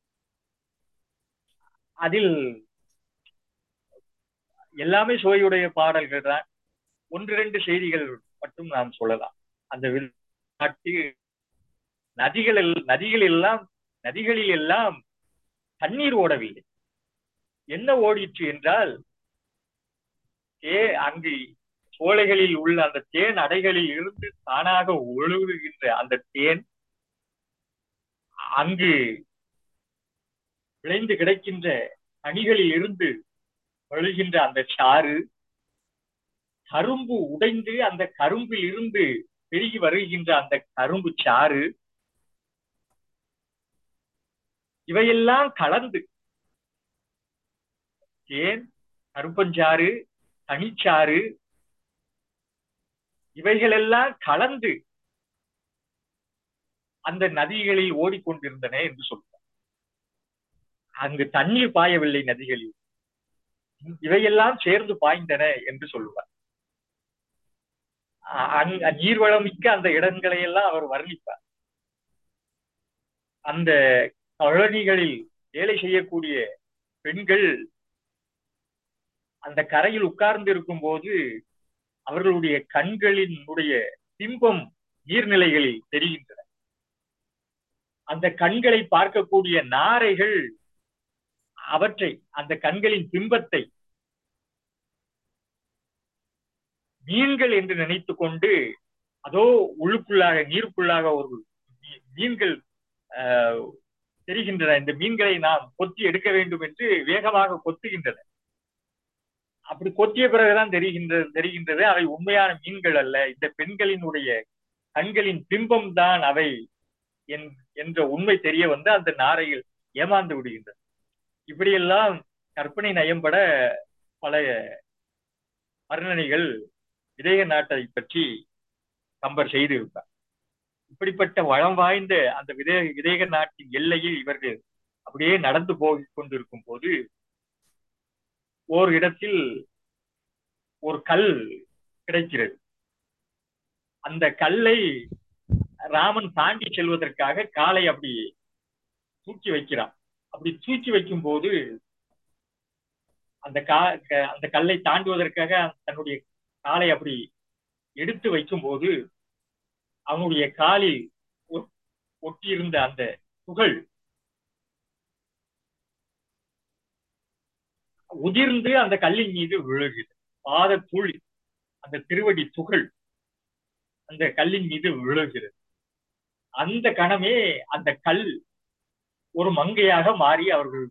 அதில் எல்லாமே சுவையுடைய பாடல்கள் தான் ஒன்று ரெண்டு செய்திகள் மட்டும் நாம் சொல்லலாம் அந்த வில்- நாட்டில் நதிகள் எல்- நதிகள் எல்லாம் நதிகளில் எல்லாம் தண்ணீர் ஓடவில்லை என்ன ஓடிற்று என்றால் தே அங்கு சோலைகளில் உள்ள அந்த தேன் அடைகளில் இருந்து தானாக ஒழுகுகின்ற அந்த தேன் அங்கு விளைந்து கிடக்கின்ற கனிகளில் இருந்து வழுகின்ற அந்த சாறு கரும்பு உடைந்து அந்த கரும்பில் இருந்து பெருகி வருகின்ற அந்த கரும்பு சாறு இவையெல்லாம் கலந்து தேன் கருப்பஞ்சாறு தனிச்சாறு இவைகளெல்லாம் கலந்து அந்த நதிகளில் ஓடிக்கொண்டிருந்தன என்று சொல்றார் அங்கு தண்ணீர் பாயவில்லை நதிகளில் இவையெல்லாம் சேர்ந்து பாய்ந்தன என்று சொல்லுவார் அ- அங்க நீர்வளம் மிக்க அந்த இடங்களை எல்லாம் அவர் வர்ணிப்பார் அந்த கழனிகளில் வேலை செய்யக்கூடிய பெண்கள் அந்த கரையில் உட்கார்ந்து இருக்கும் போது அவர்களுடைய கண்களினுடைய பிம்பம் நீர்நிலைகளில் தெரிகின்றன அந்த கண்களை பார்க்கக்கூடிய நாரைகள் அவற்றை அந்த கண்களின் பிம்பத்தை மீன்கள் என்று நினைத்து கொண்டு அதோ உள்ளுக்குள்ளாக நீருக்குள்ளாக ஒரு மீ- மீன்கள் ஆஹ், தெரிகின்றன இந்த மீன்களை நாம் கொத்தி எடுக்க வேண்டும் என்று வேகமாக கொத்துகின்றன அப்படி கொத்திய பிறகுதான் தெரிகின்றது தெரிகின்றது அவை உண்மையான மீன்கள் அல்ல இந்த பெண்களினுடைய கண்களின் பிம்பம் தான் அவை என்- என்ற உண்மை தெரிய வந்து அந்த நாரைகள் ஏமாந்து விடுகின்றன இப்படியெல்லாம் கற்பனை நயம்பட பல வர்ணனைகள் விதேக நாட்டை பற்றி கம்பர் செய்திருப்பார் இப்படிப்பட்ட வளம் வாய்ந்த அந்த விதேக விதேக நாட்டின் எல்லையில் இவர்கள் அப்படியே நடந்து போய் கொண்டிருக்கும் போது ஓர் இடத்தில் ஒரு கல் கிடைக்கிறது அந்த கல்லை ராமன் தாண்டி செல்வதற்காக காலை அப்படி தூக்கி வைக்கிறான் அப்படி தூக்கி வைக்கும் போது அந்த கா க- அந்த கல்லை தாண்டுவதற்காக தன்னுடைய காலை அப்படி எடுத்து வைக்கும் போது அவனுடைய காலில் ஒ- ஒட்டியிருந்த அந்த துகள் உதிர்ந்து அந்த கல்லின் மீது விழுகிறது பாத துளி அந்த திருவடி துகள் அந்த கல்லின் மீது விழுகிறது அந்த கணமே அந்த கல் ஒரு மங்கையாக மாறி அவர்கள்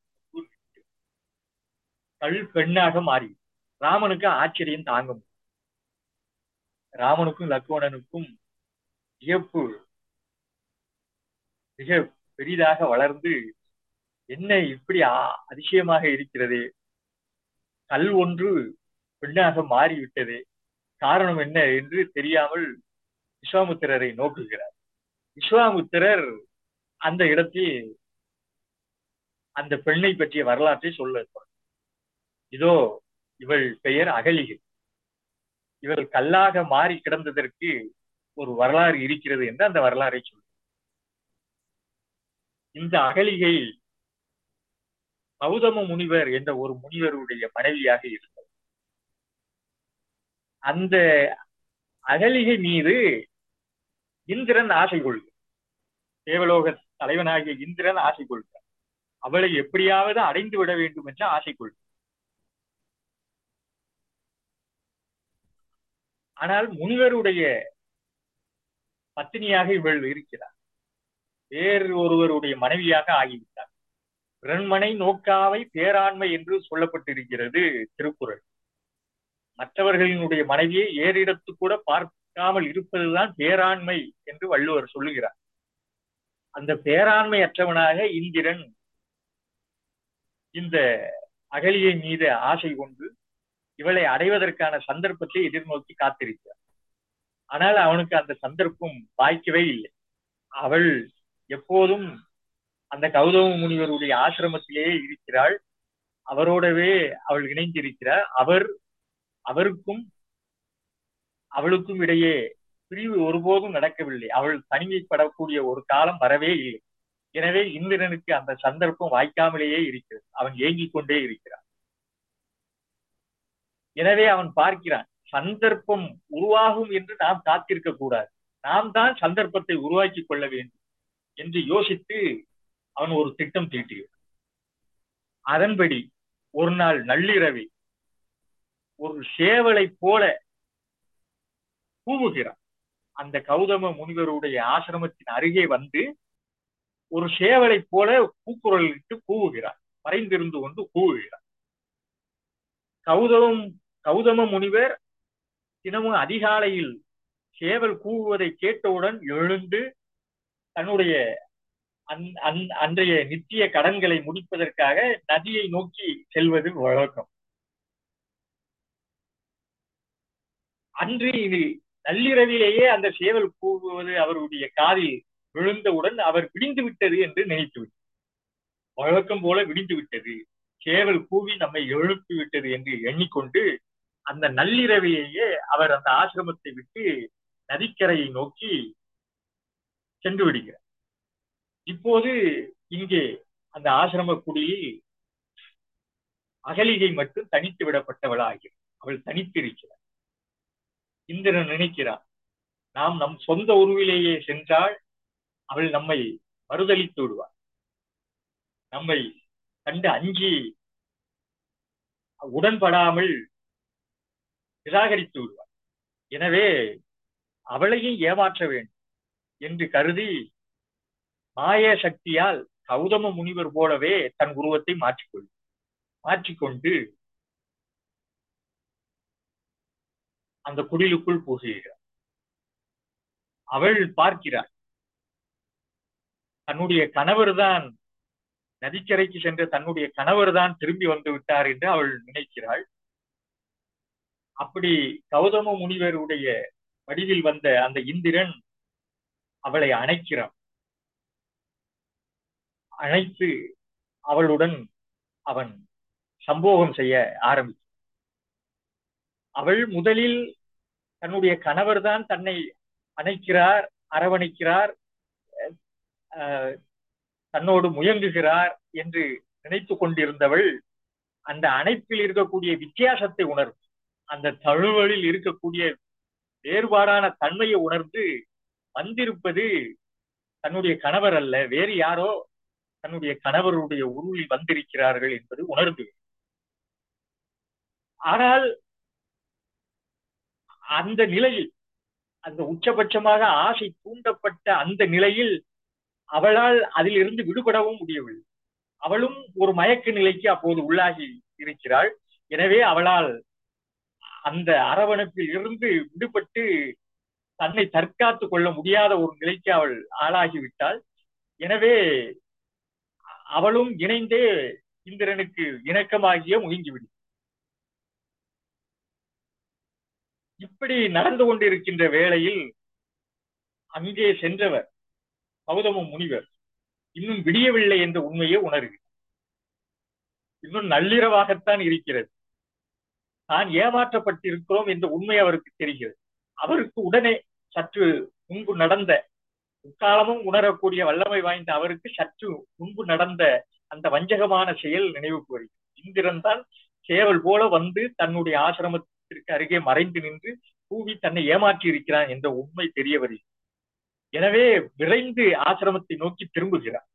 கல் பெண்ணாக மாறி ராமனுக்கு ஆச்சரியம் தாங்க முடியல. ராமனுக்கும் லக்ஷ்மணனுக்கும் வியப்பு மிக பெரிதாக வளர்ந்து என்ன இப்படி ஆ- அதிசயமாக இருக்கிறது கல் ஒன்று பெண்ணாக மாறிவிட்டது காரணம் என்ன என்று தெரியாமல் விஸ்வாமுத்திரரை நோக்குகிறார் விஸ்வாமுத்திரர் அந்த இடத்தில் அந்த பெண்ணை பற்றிய வரலாற்றை சொல்ல இதோ இவள் பெயர் அகலிகை இவள் கல்லாக மாறி கிடந்ததற்கு ஒரு வரலாறு இருக்கிறது என்று அந்த வரலாறை சொல்ல இந்த அகலிகை கௌதம முனிவர் என்ற ஒரு முனிவருடைய மனைவியாக இருந்தது அந்த அகலிகை மீது இந்திரன் ஆசை கொள்கிறார் தேவலோக தலைவனாகிய இந்திரன் ஆசை கொள்கிறார் அவளை எப்படியாவது அடைந்து விட வேண்டும் என்று ஆசை கொள்கிறார் ஆனால் முனிவருடைய பத்தினியாக இவள் இருக்கிறார் வேறு ஒருவருடைய மனைவியாக ஆகிவிட்டார் பிறன்மனை நோக்காவை பேராண்மை என்று சொல்லப்பட்டிருக்கிறது திருக்குறள் மற்றவர்களினுடைய மனைவியை ஏறிடத்து கூட பார்க்காமல் இருப்பதுதான் பேராண்மை என்று வள்ளுவர் சொல்லுகிறார் அந்த பேராண்மை அற்றவனாக இந்திரன் இந்த அகலியை மீது ஆசை கொண்டு இவளை அடைவதற்கான சந்தர்ப்பத்தை எதிர்நோக்கி காத்திருக்கிறார் ஆனால் அவனுக்கு அந்த சந்தர்ப்பம் வாய்க்கவே இல்லை அவள் எப்போதும் அந்த கௌதம முனிவருடைய ஆசிரமத்திலேயே இருக்கிறாள் அவரோடவே அவள் இணைந்திருக்கிறார் அவர் அவருக்கும் அவளுக்கும் இடையே பிரிவு ஒருபோதும் நடக்கவில்லை அவள் தனிமைப்படக்கூடிய ஒரு காலம் வரவே இல்லை எனவே இந்திரனுக்கு அந்த சந்தர்ப்பம் வாய்க்காமலேயே இருக்கிறது அவன் ஏங்கிக் கொண்டே இருக்கிறான் எனவே அவன் பார்க்கிறான் சந்தர்ப்பம் உருவாகும் என்று நாம் காத்திருக்க கூடாது நாம் தான் சந்தர்ப்பத்தை உருவாக்கி கொள்ள வேண்டும் என்று யோசித்து அவன் ஒரு திட்டம் தீட்டுகிறான் அதன்படி ஒரு நாள் நள்ளிரவில் ஒரு சேவலை போல கூவுகிறான் அந்த கௌதம முனிவருடைய ஆசிரமத்தின் அருகே வந்து ஒரு சேவலை போல கூக்குரலிட்டு கூவுகிறார் மறைந்திருந்து கொண்டு கூவுகிறார் கௌதமம் கௌதம முனிவர் தினமும் அதிகாலையில் சேவல் கூவுவதை கேட்டவுடன் எழுந்து தன்னுடைய அன்றைய நித்திய கடன்களை முடிப்பதற்காக நதியை நோக்கி செல்வது வழக்கம் அன்று இது நள்ளிரவிலேயே அந்த சேவல் கூவுவது அவருடைய காதில் விழுந்தவுடன் அவர் விடிந்து விட்டது என்று நினைத்து விட்டார் வழக்கம் போல விடிந்து விட்டது சேவல் கூவி நம்மை எழுப்பி விட்டது என்று எண்ணிக்கொண்டு அந்த நள்ளிரவிலேயே அவர் அந்த ஆசிரமத்தை விட்டு நதிக்கரையை நோக்கி சென்று விடுகிறார் இப்போது இங்கே அந்த ஆசிரம குடியில் அகலிகை மட்டும் தனித்து விடப்பட்டவளாகிறார் அவள் தனித்திருக்கிறார் இந்திரன் நினைக்கிறார் நாம் நம் சொந்த உருவிலேயே சென்றால் அவள் நம்மை மறுதளித்து விடுவார் நம்மை கண்டு அஞ்சி உடன்படாமல் நிராகரித்து விடுவார் எனவே அவளையும் ஏமாற்ற வேண்டும் என்று கருதி மாய சக்தியால் கௌதம முனிவர் போலவே தன் உருவத்தை மாற்றிக்கொள் மாற்றிக்கொண்டு அந்த குடிலுக்குள் புகுகிறார் அவள் பார்க்கிறாள் தன்னுடைய கணவர் தான் நதிக்கரைக்கு சென்ற தன்னுடைய கணவர் தான் திரும்பி வந்து விட்டார் என்று அவள் நினைக்கிறாள் அப்படி கௌதம முனிவருடைய வடிவில் வந்த அந்த இந்திரன் அவளை அணைக்கிறான் அழைத்து அவளுடன் அவன் சம்போகம் செய்ய ஆரம்பித்தார் அவள் முதலில் தன்னுடைய கணவர் தான் தன்னை அணைக்கிறார் அரவணைக்கிறார் தன்னோடு முயங்குகிறார் என்று நினைத்து கொண்டிருந்தவள் அந்த அணைப்பில் இருக்கக்கூடிய வித்தியாசத்தை உணர்வு அந்த தழுவலில் இருக்கக்கூடிய வேறுபாடான தன்மையை உணர்ந்து வந்திருப்பது தன்னுடைய கணவர் அல்ல வேறு யாரோ தன்னுடைய கணவருடைய உருவில் வந்திருக்கிறார்கள் என்பது உணர்ந்து ஆனால் அந்த நிலையில் அந்த உச்சபட்சமாக ஆசை தூண்டப்பட்ட அந்த நிலையில் அவளால் அதிலிருந்து விடுபடவும் முடியவில்லை அவளும் ஒரு மயக்க நிலைக்கு அப்போது உள்ளாகி இருக்கிறாள் எனவே அவளால் அந்த அரவணைப்பில் இருந்து விடுபட்டு தன்னை தற்காத்து கொள்ள முடியாத ஒரு நிலைக்கு அவள் ஆளாகிவிட்டாள் எனவே அவளும் இணைந்தே இந்திரனுக்கு இணக்கமாகிய முயங்கிவிடும் இப்படி நடந்து கொண்டிருக்கின்ற வேளையில் அங்கே சென்றவர் கௌதம முனிவர் இன்னும் விடியவில்லை என்ற உண்மையை உணர்கிறார் இன்னும் நள்ளிரவாகத்தான் இருக்கிறது தான் ஏமாற்றப்பட்டிருக்கிறோம் என்ற உண்மை அவருக்கு தெரிகிறது அவருக்கு உடனே சற்று முன்பு நடந்த முக்காலமும் உணரக்கூடிய வல்லமை வாய்ந்த அவருக்கு சற்று முன்பு நடந்த அந்த வஞ்சகமான செயல் நினைவுக்கு வருகிறது இந்திரன் தான் சேவல் போல வந்து தன்னுடைய ஆசிரமத்திற்கு அருகே மறைந்து நின்று கூவி தன்னை ஏமாற்றி இருக்கிறான் என்ற உண்மை தெரிய வருகிறது எனவே விரைந்து ஆசிரமத்தை நோக்கி திரும்புகிறார்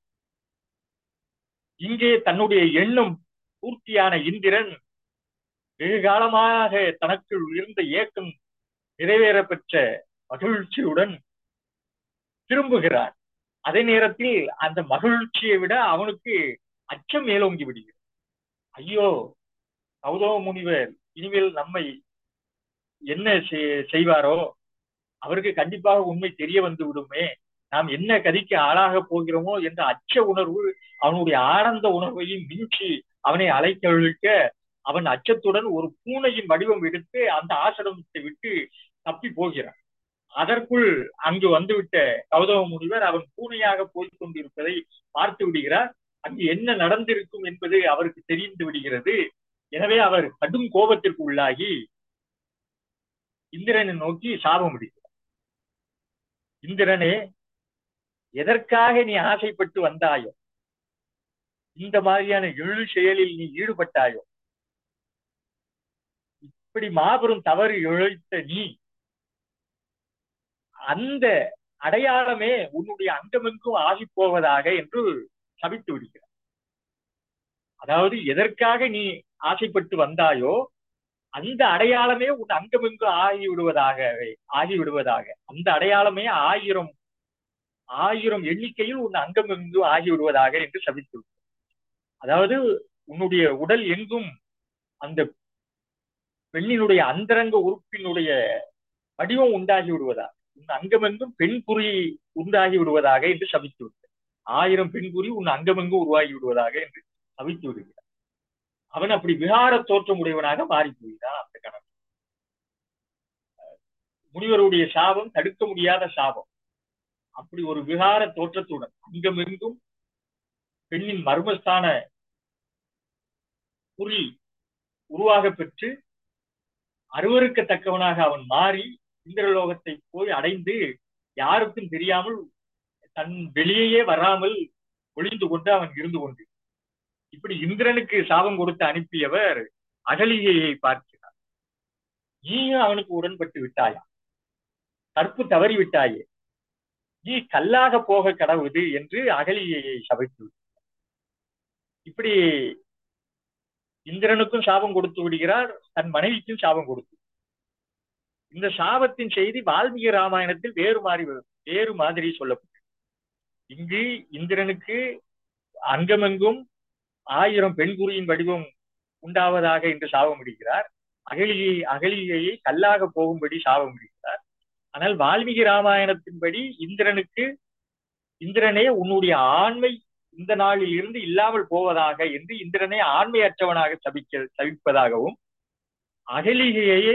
இங்கே தன்னுடைய எண்ணம் பூர்த்தியான இந்திரன் வெகு காலமாக தனக்குள் இருந்த ஏக்கம் நிறைவேற பெற்ற மகிழ்ச்சியுடன் திரும்புகிறார் அதே நேரத்தில் அந்த மகிழ்ச்சியை விட அவனுக்கு அச்சம் மேலோங்கி விடுகிறது ஐயோ கௌதம முனிவர் இனிமேல் நம்மை என்ன செய்வாரோ அவருக்கு கண்டிப்பாக உண்மை தெரிய வந்து விடுமே நாம் என்ன கதிக்கு ஆளாக போகிறோமோ என்ற அச்ச உணர்வு அவனுடைய ஆனந்த உணர்வையும் மிஞ்சி அவனை அலைக்கழிக்க அவன் அச்சத்துடன் ஒரு பூனையின் வடிவம் எடுத்து அந்த ஆசிரமத்தை விட்டு தப்பி போகிறான் அதற்குள் அங்கு வந்துவிட்ட கௌதம முனிவர் அவன் பூனையாக போய்க் கொண்டிருப்பதை பார்த்து விடுகிறார் அங்கு என்ன நடந்திருக்கும் என்பது அவருக்கு தெரிந்து விடுகிறது எனவே அவர் கடும் கோபத்திற்கு உள்ளாகி இந்திரனை நோக்கி சாபம் விடுகிறார் இந்திரனே எதற்காக நீ ஆசைப்பட்டு வந்தாயோ இந்த மாதிரியான எழு செயலில் நீ ஈடுபட்டாயோ இப்படி மாபெரும் தவறு இழைத்த நீ அந்த அடையாளமே உன்னுடைய அங்கமெங்கும் ஆகி போவதாக என்று சபித்து விடுகிறார் அதாவது எதற்காக நீ ஆசைப்பட்டு வந்தாயோ அந்த அடையாளமே உன் அங்கமெங்கும் ஆகி விடுவதாகவே ஆகி விடுவதாக அந்த அடையாளமே ஆயிரம் ஆயிரம் எண்ணிக்கையில் உன் அங்கமெங்கும் ஆகி விடுவதாக என்று சபித்து அதாவது உன்னுடைய உடல் எங்கும் அந்த பெண்ணினுடைய அந்தரங்க உறுப்பினுடைய வடிவம் உண்டாகி விடுவதாக உன் அங்கமெங்கும் பெண் குறி உண்டாகி விடுவதாக என்று சபித்து விட்டார் ஆயிரம் பெண் குறி உன் அங்கமெங்கும் உருவாகி விடுவதாக என்று சபித்து விடுகிறார் அவன் அப்படி விகார தோற்றம் உடையவனாக மாறி போகிறான் அந்த கணவன் முனிவருடைய சாபம் தடுக்க முடியாத சாபம் அப்படி ஒரு விகார தோற்றத்துடன் அங்கமெங்கும் பெண்ணின் மர்மஸ்தான குறி உருவாக பெற்று அருவருக்கத்தக்கவனாக அவன் மாறி இந்திரலோகத்தை போய் அடைந்து யாருக்கும் தெரியாமல் தன் வெளியே வராமல் ஒளிந்து கொண்டு அவன் இருந்து கொண்டு இப்படி இந்திரனுக்கு சாபம் கொடுத்து அனுப்பியவர் அகலிகையை பார்க்கிறார் நீயும் அவனுக்கு உடன்பட்டு விட்டாயா கற்பு தவறி விட்டாயே நீ கல்லாக போக கடவுது என்று அகலிகையை சபைத்து இப்படி இந்திரனுக்கும் சாபம் கொடுத்து விடுகிறார் தன் மனைவிக்கும் சாபம் கொடுத்து இந்த சாபத்தின் செய்தி வால்மீகி ராமாயணத்தில் வேறு மாறி வேறு மாதிரி சொல்லப்பட்டது இங்கு இந்திரனுக்கு அங்கமெங்கும் ஆயிரம் பெண்குறியின் வடிவம் உண்டாவதாக என்று சாபம் இடுகிறார் அகலியை அகலிகையை கல்லாக போகும்படி சாபம் இடுகிறார் ஆனால் வால்மீகி ராமாயணத்தின்படி இந்திரனுக்கு இந்திரனே உன்னுடைய ஆண்மை இந்த நாளில் இருந்து இல்லாமல் போவதாக என்று இந்திரனை ஆண்மையற்றவனாக சபிக்க சபிப்பதாகவும் அகலிகையை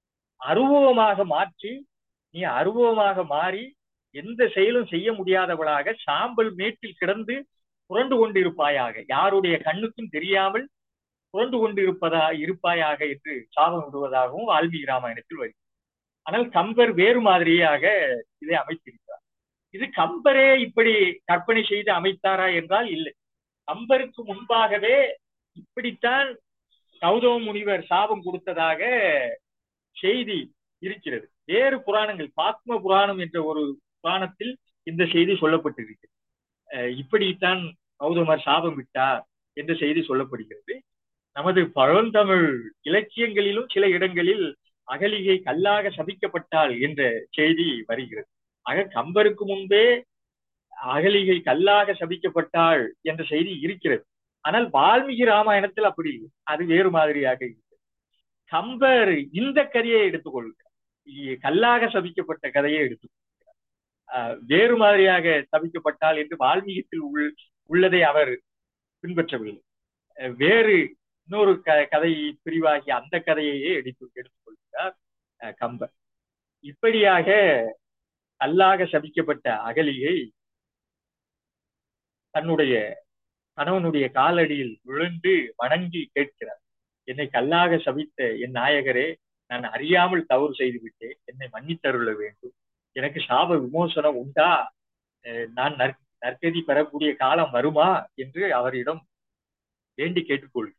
அருவமாக மாற்றி நீ அருவமாக மாறி எந்த செயலும் செய்ய முடியாதவளாக சாம்பல் மேட்டில் கிடந்து புரண்டு கொண்டிருப்பாயாக யாருடைய கண்ணுக்கும் தெரியாமல் புரண்டு கொண்டிருப்பதா இருப்பாயாக என்று சாபம் விடுவதாகவும் வால்மீகி ராமாயணத்தில் வருகிறது ஆனால் கம்பர் வேறு மாதிரியாக இதை அமைத்திருக்கிறார் இது கம்பரே இப்படி கற்பனை செய்து அமைத்தாரா என்றால் இல்லை கம்பருக்கு முன்பாகவே இப்படித்தான் கௌதம முனிவர் சாபம் கொடுத்ததாக செய்தி இருக்கிறது வேறு புராணங்கள் பாத்ம புராணம் என்ற ஒரு புராணத்தில் இந்த செய்தி சொல்லப்பட்டிருக்கிறது இப்படித்தான் கௌதமர் சாபம் விட்டார் என்ற செய்தி சொல்லப்படுகிறது நமது பழந்தமிழ் இலக்கியங்களிலும் சில இடங்களில் அகலிகை கல்லாக சபிக்கப்பட்டாள் என்ற செய்தி வருகிறது ஆக கம்பருக்கு முன்பே அகலிகை கல்லாக சபிக்கப்பட்டாள் என்ற செய்தி இருக்கிறது ஆனால் வால்மீகி ராமாயணத்தில் அப்படி அது வேறு மாதிரியாக இருக்கிறது கம்பர் இந்த கதையை எடுத்துக்கொள்கிறார் கல்லாக சபிக்கப்பட்ட கதையை எடுத்துக்கொள்கிறார் வேறு மாதிரியாக சபிக்கப்பட்டால் என்று வால்மீகத்தில் உள் உள்ளதை அவர் பின்பற்றவில்லை வேறு இன்னொரு க கதை பிரிவாகி அந்த கதையையே எடுத்து எடுத்துக்கொள்கிறார் கம்பர் இப்படியாக கல்லாக சபிக்கப்பட்ட அகலியை தன்னுடைய கணவனுடைய காலடியில் விழுந்து வணங்கி கேட்கிறார் என்னை கல்லாக சபித்த என் நாயகரே நான் அறியாமல் தவறு செய்து விட்டேன் என்னை மன்னித்தருள வேண்டும் எனக்கு சாப விமோசனம் உண்டா அஹ் நான் நற் நற்கதி பெறக்கூடிய காலம் வருமா என்று அவரிடம் வேண்டி கேட்டுக்கொள்கிறார்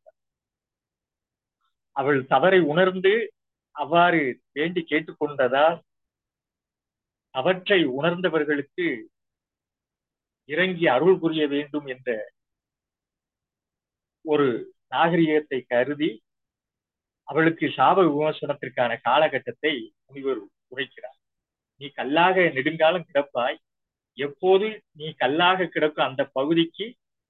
அவள் தவறை உணர்ந்து அவ்வாறு வேண்டி கேட்டுக்கொண்டதால் அவற்றை உணர்ந்தவர்களுக்கு இறங்கி அருள் புரிய வேண்டும் என்ற ஒரு நாகரிகத்தை கருதி அவளுக்கு சாப விமோசனத்திற்கான காலகட்டத்தை முனிவர் உரைக்கிறார் நீ கல்லாக நெடுங்காலம் கிடப்பாய் எப்போது நீ கல்லாக கிடக்கும் அந்த பகுதிக்கு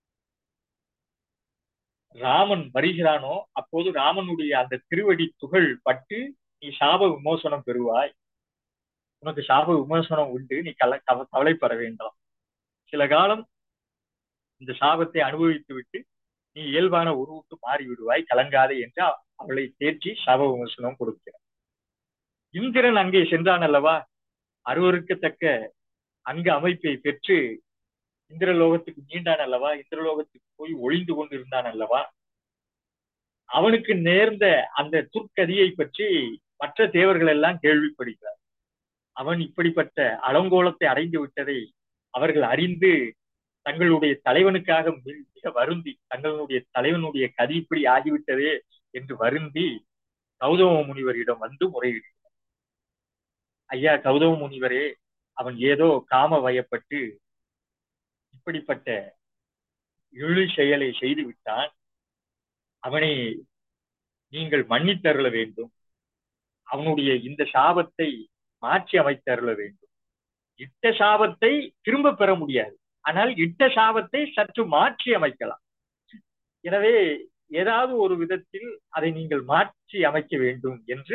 ராமன் வருகிறானோ அப்போது ராமனுடைய அந்த திருவடி துகள் பட்டு நீ சாப விமோசனம் பெறுவாய் உனக்கு சாப விமோசனம் உண்டு நீ கல கவ- கவலைப்பட வேண்டாம் சில காலம் இந்த சாபத்தை அனுபவித்து விட்டு நீ இயல்பான உருவுக்கு மாறி விடுவாய் கலங்காதே என்று அவ- அவளை தேற்றி சாப விமோசனம் கொடுக்கிறார் இந்திரன் அங்கே சென்றான் அல்லவா அருவருக்கத்தக்க அங்க அமைப்பை பெற்று இந்திரலோகத்துக்கு மீண்டான் அல்லவா இந்திரலோகத்துக்கு போய் ஒளிந்து கொண்டிருந்தான் அல்லவா அவனுக்கு நேர்ந்த அந்த துர்க்கதியை பற்றி மற்ற தேவர்கள் எல்லாம் கேள்விப்படுகிறார் அவன் இப்படிப்பட்ட அலங்கோலத்தை அடைந்து விட்டதை அவர்கள் அறிந்து தங்களுடைய தலைவனுக்காக மி- மிக வருந்தி தங்களுடைய தலைவனுடைய கதி இப்படி ஆகிவிட்டதே என்று வருந்தி கௌதம முனிவரிடம் வந்து முறையிடுகிறார் ஐயா கௌதம முனிவரே அவன் ஏதோ காம வயப்பட்டு இப்படிப்பட்ட இழு செயலை செய்து விட்டான் அவனை நீங்கள் மன்னித்தருள வேண்டும் அவனுடைய இந்த சாபத்தை மாற்றி அமைத்தருள வேண்டும் இட்ட சாபத்தை திரும்ப பெற முடியாது ஆனால் இட்ட சாபத்தை சற்று மாற்றி அமைக்கலாம் எனவே ஏதாவது ஒரு விதத்தில் அதை நீங்கள் மாற்றி அமைக்க வேண்டும் என்று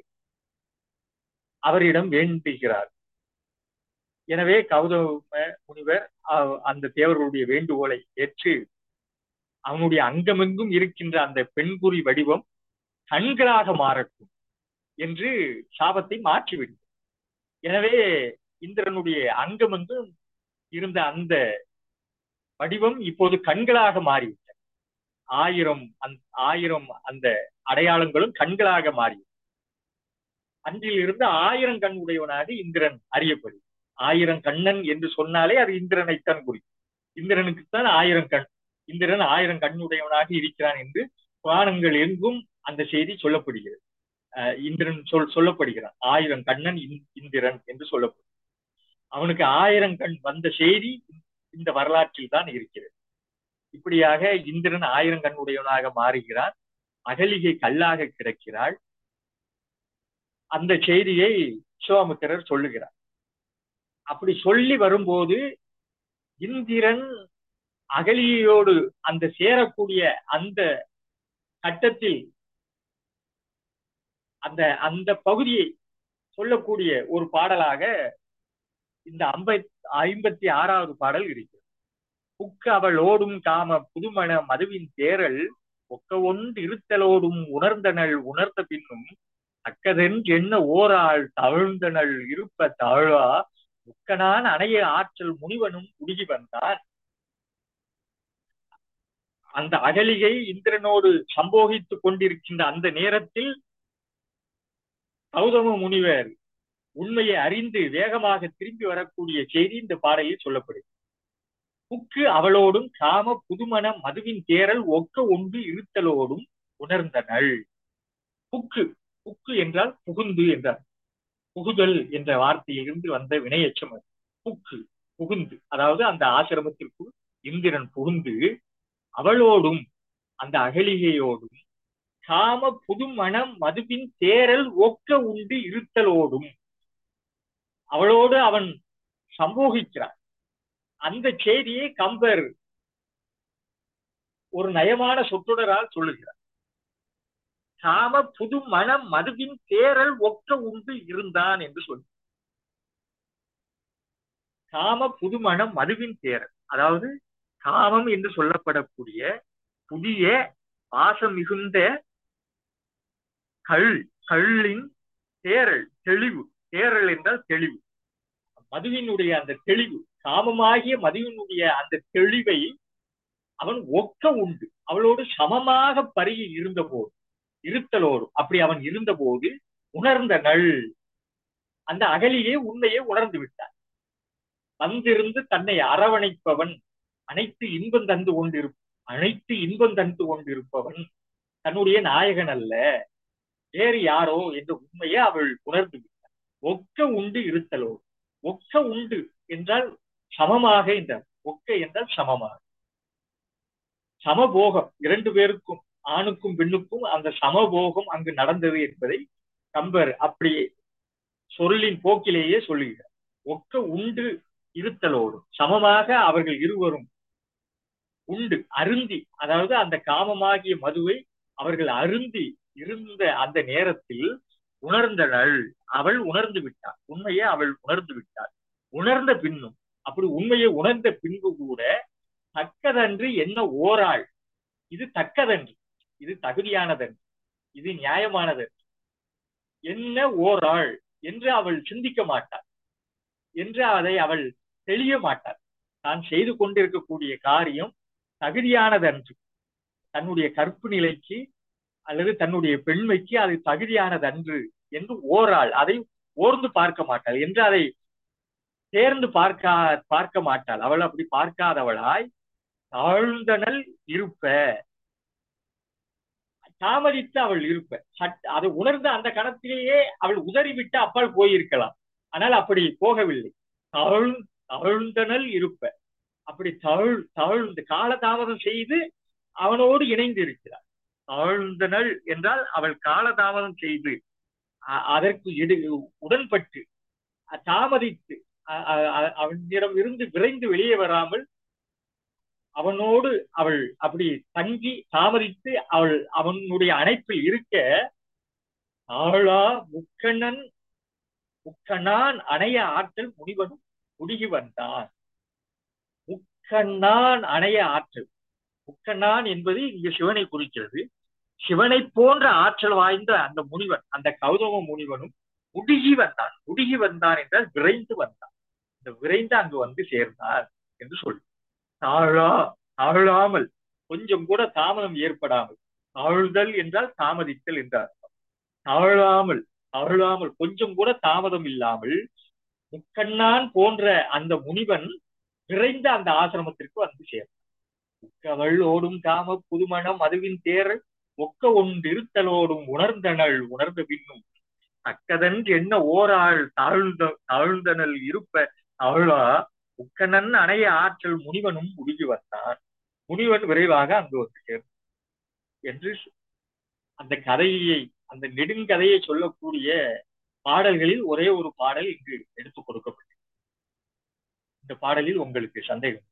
அவரிடம் வேண்டுகிறார் எனவே கௌதம முனிவர் அஹ், அந்த தேவர்களுடைய வேண்டுகோளை ஏற்று அவனுடைய அங்கமெங்கும் இருக்கின்ற அந்த பெண்குறி வடிவம் கண்களாக மாறட்டும் என்று சாபத்தை மாற்றிவிடும் எனவே இந்திரனுடைய அங்கமெங்கும் இருந்த அந்த வடிவம் இப்போது கண்களாக மாறிவிட்டன ஆயிரம் அந்த ஆயிரம் அந்த அடையாளங்களும் கண்களாக மாறி அன்றில் இருந்து ஆயிரம் கண் உடையவனாக இந்திரன் அறியப்படும் ஆயிரம் கண்ணன் என்று சொன்னாலே அது இந்திரனைத்தான் குறிக்கும் இந்திரனுக்குத்தான் ஆயிரம் கண் இந்திரன் ஆயிரம் கண்ணுடையவனாக இருக்கிறான் என்று புராணங்கள் எங்கும் அந்த செய்தி சொல்லப்படுகிறது அஹ் இந்திரன் சொல் சொல்லப்படுகிறான் ஆயிரம் கண்ணன் இந்- இந்திரன் என்று சொல்லப்படும் அவனுக்கு ஆயிரம் கண் வந்த செய்தி இந்த வரலாற்றில் தான் இருக்கிறது இப்படியாக இந்திரன் ஆயிரம் கண்ணுடையவனாக மாறுகிறான் அகலிகை கல்லாக கிடக்கிறாள் அந்த செய்தியை விஸ்வாமித்திரர் சொல்லுகிறார் அப்படி சொல்லி வரும்போது இந்திரன் அகலியோடு அந்த சேரக்கூடிய அந்த கட்டத்தில் அந்த அந்த பகுதியை சொல்லக்கூடிய ஒரு பாடலாக இந்த ஐம்பத் ஐம்பத்தி ஆறாவது பாடல் இருக்கிறது புக்க அவள் ஓடும் காம புதுமண மதுவின் தேரல் ஒக்க ஒன்று இருத்தலோடும் உணர்ந்தனள் உணர்ந்த பின்னும் தக்கதென் என்ன ஓராள் தவிழ்ந்தனள் இருப்ப தாழா முக்கனான் அணைய ஆற்றல் முனிவனும் உருகி வந்தான் அந்த அகலிகை இந்திரனோடு சம்போகித்துக் கொண்டிருக்கின்ற அந்த நேரத்தில் கௌதம முனிவர் உண்மையை அறிந்து வேகமாக திரும்பி வரக்கூடிய செய்தி இந்த பாடலில் சொல்லப்படுது புக்கு அவளோடும் காம புதுமண மதுவின் தேரல் ஒக்க ஒன்று இருத்தலோடும் உணர்ந்தனள் புக்கு புக்கு என்றால் புகுந்து என்றார் புகுதல் என்ற வார்த்தையிலிருந்து வந்த வினையச்சம் அது புக்கு புகுந்து அதாவது அந்த ஆசிரமத்திற்குள் இந்திரன் புகுந்து அவளோடும் அந்த அகலிகையோடும் காம புதுமணம் மதுவின் தேரல் ஒக்க உண்டு இருத்தலோடும் அவளோடு அவன் சம்போகிக்கிறான் அந்த செய்தியை கம்பர் ஒரு நயமான சொற்றொடரால் சொல்லுகிறார் காம புது மனம் மதுவின் தேரல் ஒக்க உண்டு இருந்தான் என்று சொல்லி காம புதுமணம் மதுவின் தேரல் அதாவது காமம் என்று சொல்லப்படக்கூடிய புதிய பாசம் மிகுந்த கள் கள்ளின் தேரல் தெளிவு தேரல் என்றால் தெளிவு மதுவினுடைய அந்த தெளிவு காமமாகிய மதுவினுடைய அந்த தெளிவை அவன் ஒக்க உண்டு அவளோடு சமமாக பருகி இருந்தபோது இருத்தலோடு அப்படி அவன் இருந்தபோது உணர்ந்த நள் அந்த அகலியே உண்மையை உணர்ந்து விட்டான் வந்திருந்து தன்னை அரவணைப்பவன் அனைத்து இன்பம் தந்து கொண்டிரு அனைத்து இன்பம் தந்து கொண்டிருப்பவன் தன்னுடைய நாயகன் அல்ல வேறு யாரோ என்ற உண்மையை அவள் உணர்ந்து விட்டாள் ஒக்க உண்டு இருத்தலோடு ஒக்க உண்டு என்றால் சமமாக என்றார் ஒக்க என்றால் சமமாக சமபோகம் இரண்டு பேருக்கும் ஆணுக்கும் பெண்ணுக்கும் அந்த சமபோகம் அங்கு நடந்தது என்பதை கம்பர் அப்படி சொல்லின் போக்கிலேயே சொல்லுகிறார் ஒக்க உண்டு இருத்தலோடு சமமாக அவர்கள் இருவரும் உண்டு அருந்தி அதாவது அந்த காமமாகிய மதுவை அவர்கள் அருந்தி இருந்த அந்த நேரத்தில் உணர்ந்த நள் அவள் உணர்ந்து விட்டாள் உண்மையை அவள் உணர்ந்து விட்டாள் உணர்ந்த பின்னும் அப்படி உண்மையை உணர்ந்த பின்பு கூட தக்கதன்று என்ன ஓராள் இது தக்கதன்று இது தகுதியானதன்று இது நியாயமானதன்று என்ன ஓராள் என்று அவள் சிந்திக்க மாட்டாள் என்று அதை அவள் தெளிய மாட்டாள் தான் செய்து கொண்டிருக்கக்கூடிய காரியம் தகுதியானதன்று தன்னுடைய கற்பு நிலைக்கு அல்லது தன்னுடைய பெண்மைக்கு அது தகுதியானதன்று என்று ஓராள் அதை ஓர்ந்து பார்க்க மாட்டாள் என்று அதை தேர்ந்து பார்க்க பார்க்க மாட்டாள் அவள் அப்படி பார்க்காதவளாய் தாழ்ந்தனல் இருப்ப தாமதித்து அவள் இருப்ப சட் அதை உணர்ந்த அந்த கணத்திலேயே அவள் உதறிவிட்டு அப்பால் போயிருக்கலாம் ஆனால் அப்படி போகவில்லை தவழ் தவழ்ந்தனல் இருப்ப அப்படி தவழ் தவழ்ந்து காலதாமதம் செய்து அவனோடு இணைந்து இருக்கிறார் தாழ்ந்தனள் என்றால் அவள் காலதாமதம் செய்து அதற்கு இடு உடன்பட்டு தாமதித்து அவனிடம் இருந்து விரைந்து வெளியே வராமல் அவனோடு அவள் அப்படி தங்கி தாமதித்து அவள் அவனுடைய அணைப்பில் இருக்க ஆளா முக்கண்ணன் முக்கண்ணான் அணைய ஆற்றல் முனிவனும் முடுகி வந்தான் முக்கண்ணான் அணைய ஆற்றல் முக்கண்ணான் என்பது இங்கு சிவனை குறிக்கிறது சிவனை போன்ற ஆற்றல் வாய்ந்த அந்த முனிவன் அந்த கௌதம முனிவனும் முடுகி வந்தான் முடுகி வந்தான் என்றால் விரைந்து வந்தான் இந்த விரைந்து அங்கு வந்து சேர்ந்தார் என்று சொல்லு தாழா தாழாமல் கொஞ்சம் கூட தாமதம் ஏற்படாமல் தாழ்தல் என்றால் தாமதித்தல் என்ற அர்த்தம் தாழாமல் தாழாமல் கொஞ்சம் கூட தாமதம் இல்லாமல் முக்கண்ணான் போன்ற அந்த முனிவன் விரைந்த அந்த ஆசிரமத்திற்கு வந்து சேர்ந்தான் உக்கவள் ஓடும் காம புதுமணம் மதுவின் தேரல் ஒக்க ஒன்றிருத்தலோடும் உணர்ந்தனள் உணர்ந்த பின்னும் தக்கதென்று என்ன ஓராள் தாழ்ந்த தாழ்ந்தனல் இருப்ப அவளா உக்கனன் அணைய ஆற்றல் முனிவனும் முடுகி வந்தான் முனிவன் விரைவாக அங்கு வந்து சேர்ந்தான் என்று அந்த கதையை அந்த நெடுங்கதையை சொல்லக்கூடிய பாடல்களில் ஒரே ஒரு பாடல் இங்கு எடுத்துக் கொடுக்கப்பட்டது இந்த பாடலில் உங்களுக்கு சந்தேகம்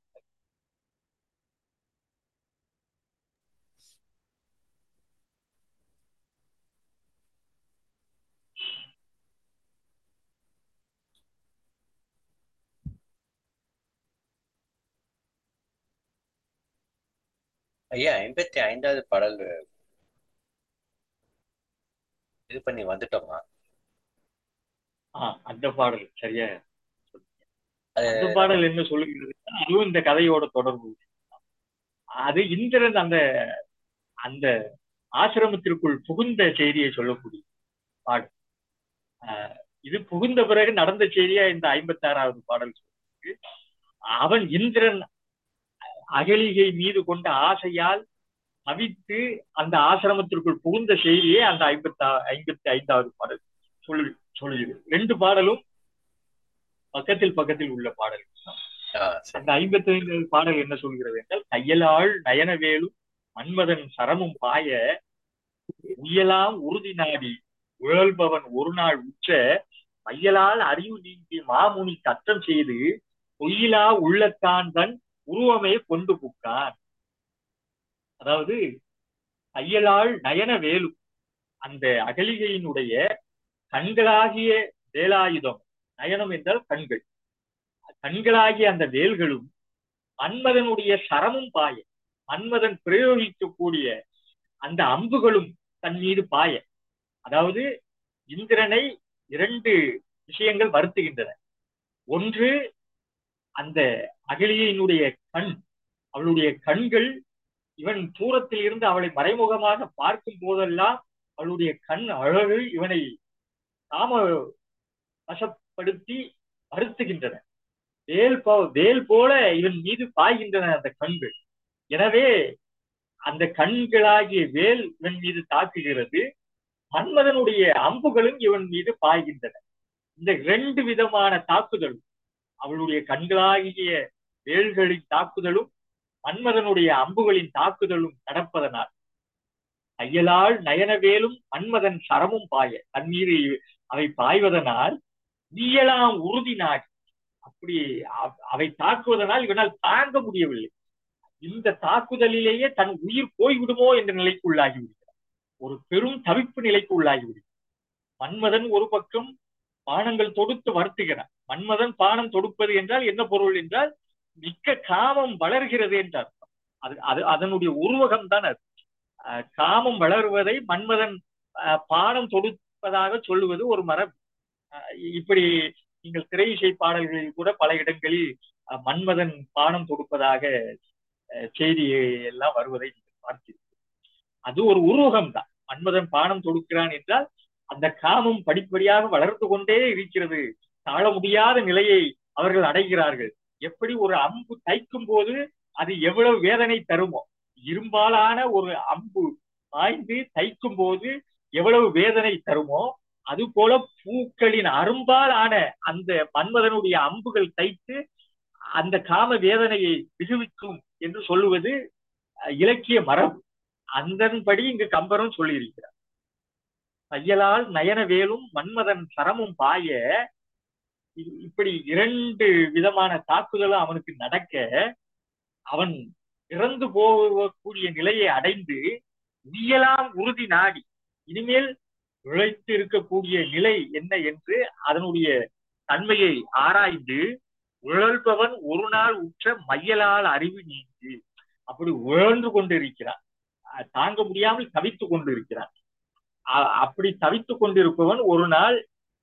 ஐயா ஐம்பத்தி ஐந்தாவது பாடல் இது பண்ணி வந்துட்டோமா ஆஹ் அந்த பாடல் சரியா அது அந்த பாடல் என்ன சொல்லுகிறது அதுவும் இந்த கதையோட தொடர்பு அது இந்திரன் அந்த அந்த ஆசிரமத்திற்குள் புகுந்த செய்தியை சொல்லக்கூடிய பாடல் ஆஹ் இது புகுந்த பிறகு நடந்த செய்தியா இந்த ஐம்பத்தி ஆறாவது பாடல் சொல்லுது அவன் இந்திரன் அகலிகை மீது கொண்ட ஆசையால் தவித்து அந்த ஆசிரமத்திற்குள் புகுந்த செய்தியே அந்த ஐம்பத்தி ஐம்பத்தி ஐந்தாவது பாடல் சொல்லு சொல்லுகிறது ரெண்டு பாடலும் பக்கத்தில் பக்கத்தில் உள்ள பாடல் ஆ, சரி. அந்த ஐம்பத்தி ஐந்தாவது பாடல் என்ன சொல்கிறது என்றால் கையலாள் நயனவேலும் மன்மதன் சரமும் பாய உயலாம் உறுதி நாடி உழல்பவன் ஒரு நாள் உச்ச மையலால் அறிவு நீங்கி மாமுனி கற்றம் செய்து பொய்யிலா உள்ளத்தான் தன் உருவமே கொண்டு புக்கான் அதாவது தையலால் நயன வேலு அந்த அகலிகையினுடைய கண்களாகிய வேலாயுதம் நயனம் என்றால் கண்கள் கண்களாகிய அந்த வேல்களும் மன்மதனுடைய சரமும் பாய மன்மதன் பிரயோகிக்கக்கூடிய அந்த அம்புகளும் தன் மீது பாய அதாவது இந்திரனை இரண்டு விஷயங்கள் வருத்துகின்றன ஒன்று அந்த அகலியினுடைய கண் அவளுடைய கண்கள் இவன் தூரத்தில் இருந்து அவளை மறைமுகமாக பார்க்கும் போதெல்லாம் அவளுடைய கண் அழகு இவனை காம வசப்படுத்தி வருத்துகின்றன வேல் போ வேல் போல இவன் மீது பாய்கின்றன அந்த கண்கள் எனவே அந்த கண்களாகிய வேல் இவன் மீது தாக்குகிறது மன்மதனுடைய அம்புகளும் இவன் மீது பாய்கின்றன இந்த இரண்டு விதமான தாக்குதலும் அவளுடைய கண்களாகிய வேல்களின் தாக்குதலும் மன்மதனுடைய அம்புகளின் தாக்குதலும் நடப்பதனால் கையலால் நயனவேலும் மன்மதன் சரமும் பாய தன் மீது அவை பாய்வதனால் நீயலாம் உறுதி நாடி அப்படி அவை தாக்குவதனால் இவனால் தாங்க முடியவில்லை இந்த தாக்குதலிலேயே தன் உயிர் போய்விடுமோ என்ற நிலைக்கு உள்ளாகி விடுகிறார் ஒரு பெரும் தவிப்பு நிலைக்கு உள்ளாகி விடுகிறார் மன்மதன் ஒரு பக்கம் பானங்கள் தொடுத்து வருத்துகிறார் மன்மதன் பானம் தொடுப்பது என்றால் என்ன பொருள் என்றால் மிக்க காமம் வளர்கிறது என்றார் அது அது அதனுடைய உருவகம் தான் அது காமம் வளருவதை மன்மதன் பானம் தொடுப்பதாக சொல்லுவது ஒரு மரபு இப்படி நீங்கள் திரை இசை பாடல்களில் கூட பல இடங்களில் மன்மதன் பானம் தொடுப்பதாக செய்தி எல்லாம் வருவதை நீங்கள் பார்த்தீர்கள் அது ஒரு உருவகம் தான் மன்மதன் பானம் தொடுக்கிறான் என்றால் அந்த காமம் படிப்படியாக வளர்ந்து கொண்டே இருக்கிறது தாழ முடியாத நிலையை அவர்கள் அடைகிறார்கள் எப்படி ஒரு அம்பு தைக்கும் போது அது எவ்வளவு வேதனை தருமோ இரும்பாலான ஒரு அம்பு பாய்ந்து தைக்கும் போது எவ்வளவு வேதனை தருமோ அது போல பூக்களின் அரும்பால் ஆன அந்த மன்மதனுடைய அம்புகள் தைத்து அந்த காம வேதனையை மிகுவிக்கும் என்று சொல்லுவது இலக்கிய மரபு அதன்படி இங்கு கம்பரும் சொல்லியிருக்கிறார் தையலால் நயன வேலும் மன்மதன் சரமும் பாய இப்படி இரண்டு விதமான தாக்குதலும் அவனுக்கு நடக்க அவன் இறந்து போகக்கூடிய நிலையை அடைந்து உயலாம் உறுதி நாடி இனிமேல் உழைத்து இருக்கக்கூடிய நிலை என்ன என்று அதனுடைய தன்மையை ஆராய்ந்து உழல்பவன் ஒரு நாள் உற்ற மையலால் அறிவு நீங்கி அப்படி உழன்று கொண்டிருக்கிறான் தாங்க முடியாமல் தவித்துக் கொண்டிருக்கிறான் அப்படி தவித்துக் கொண்டிருப்பவன் ஒரு நாள்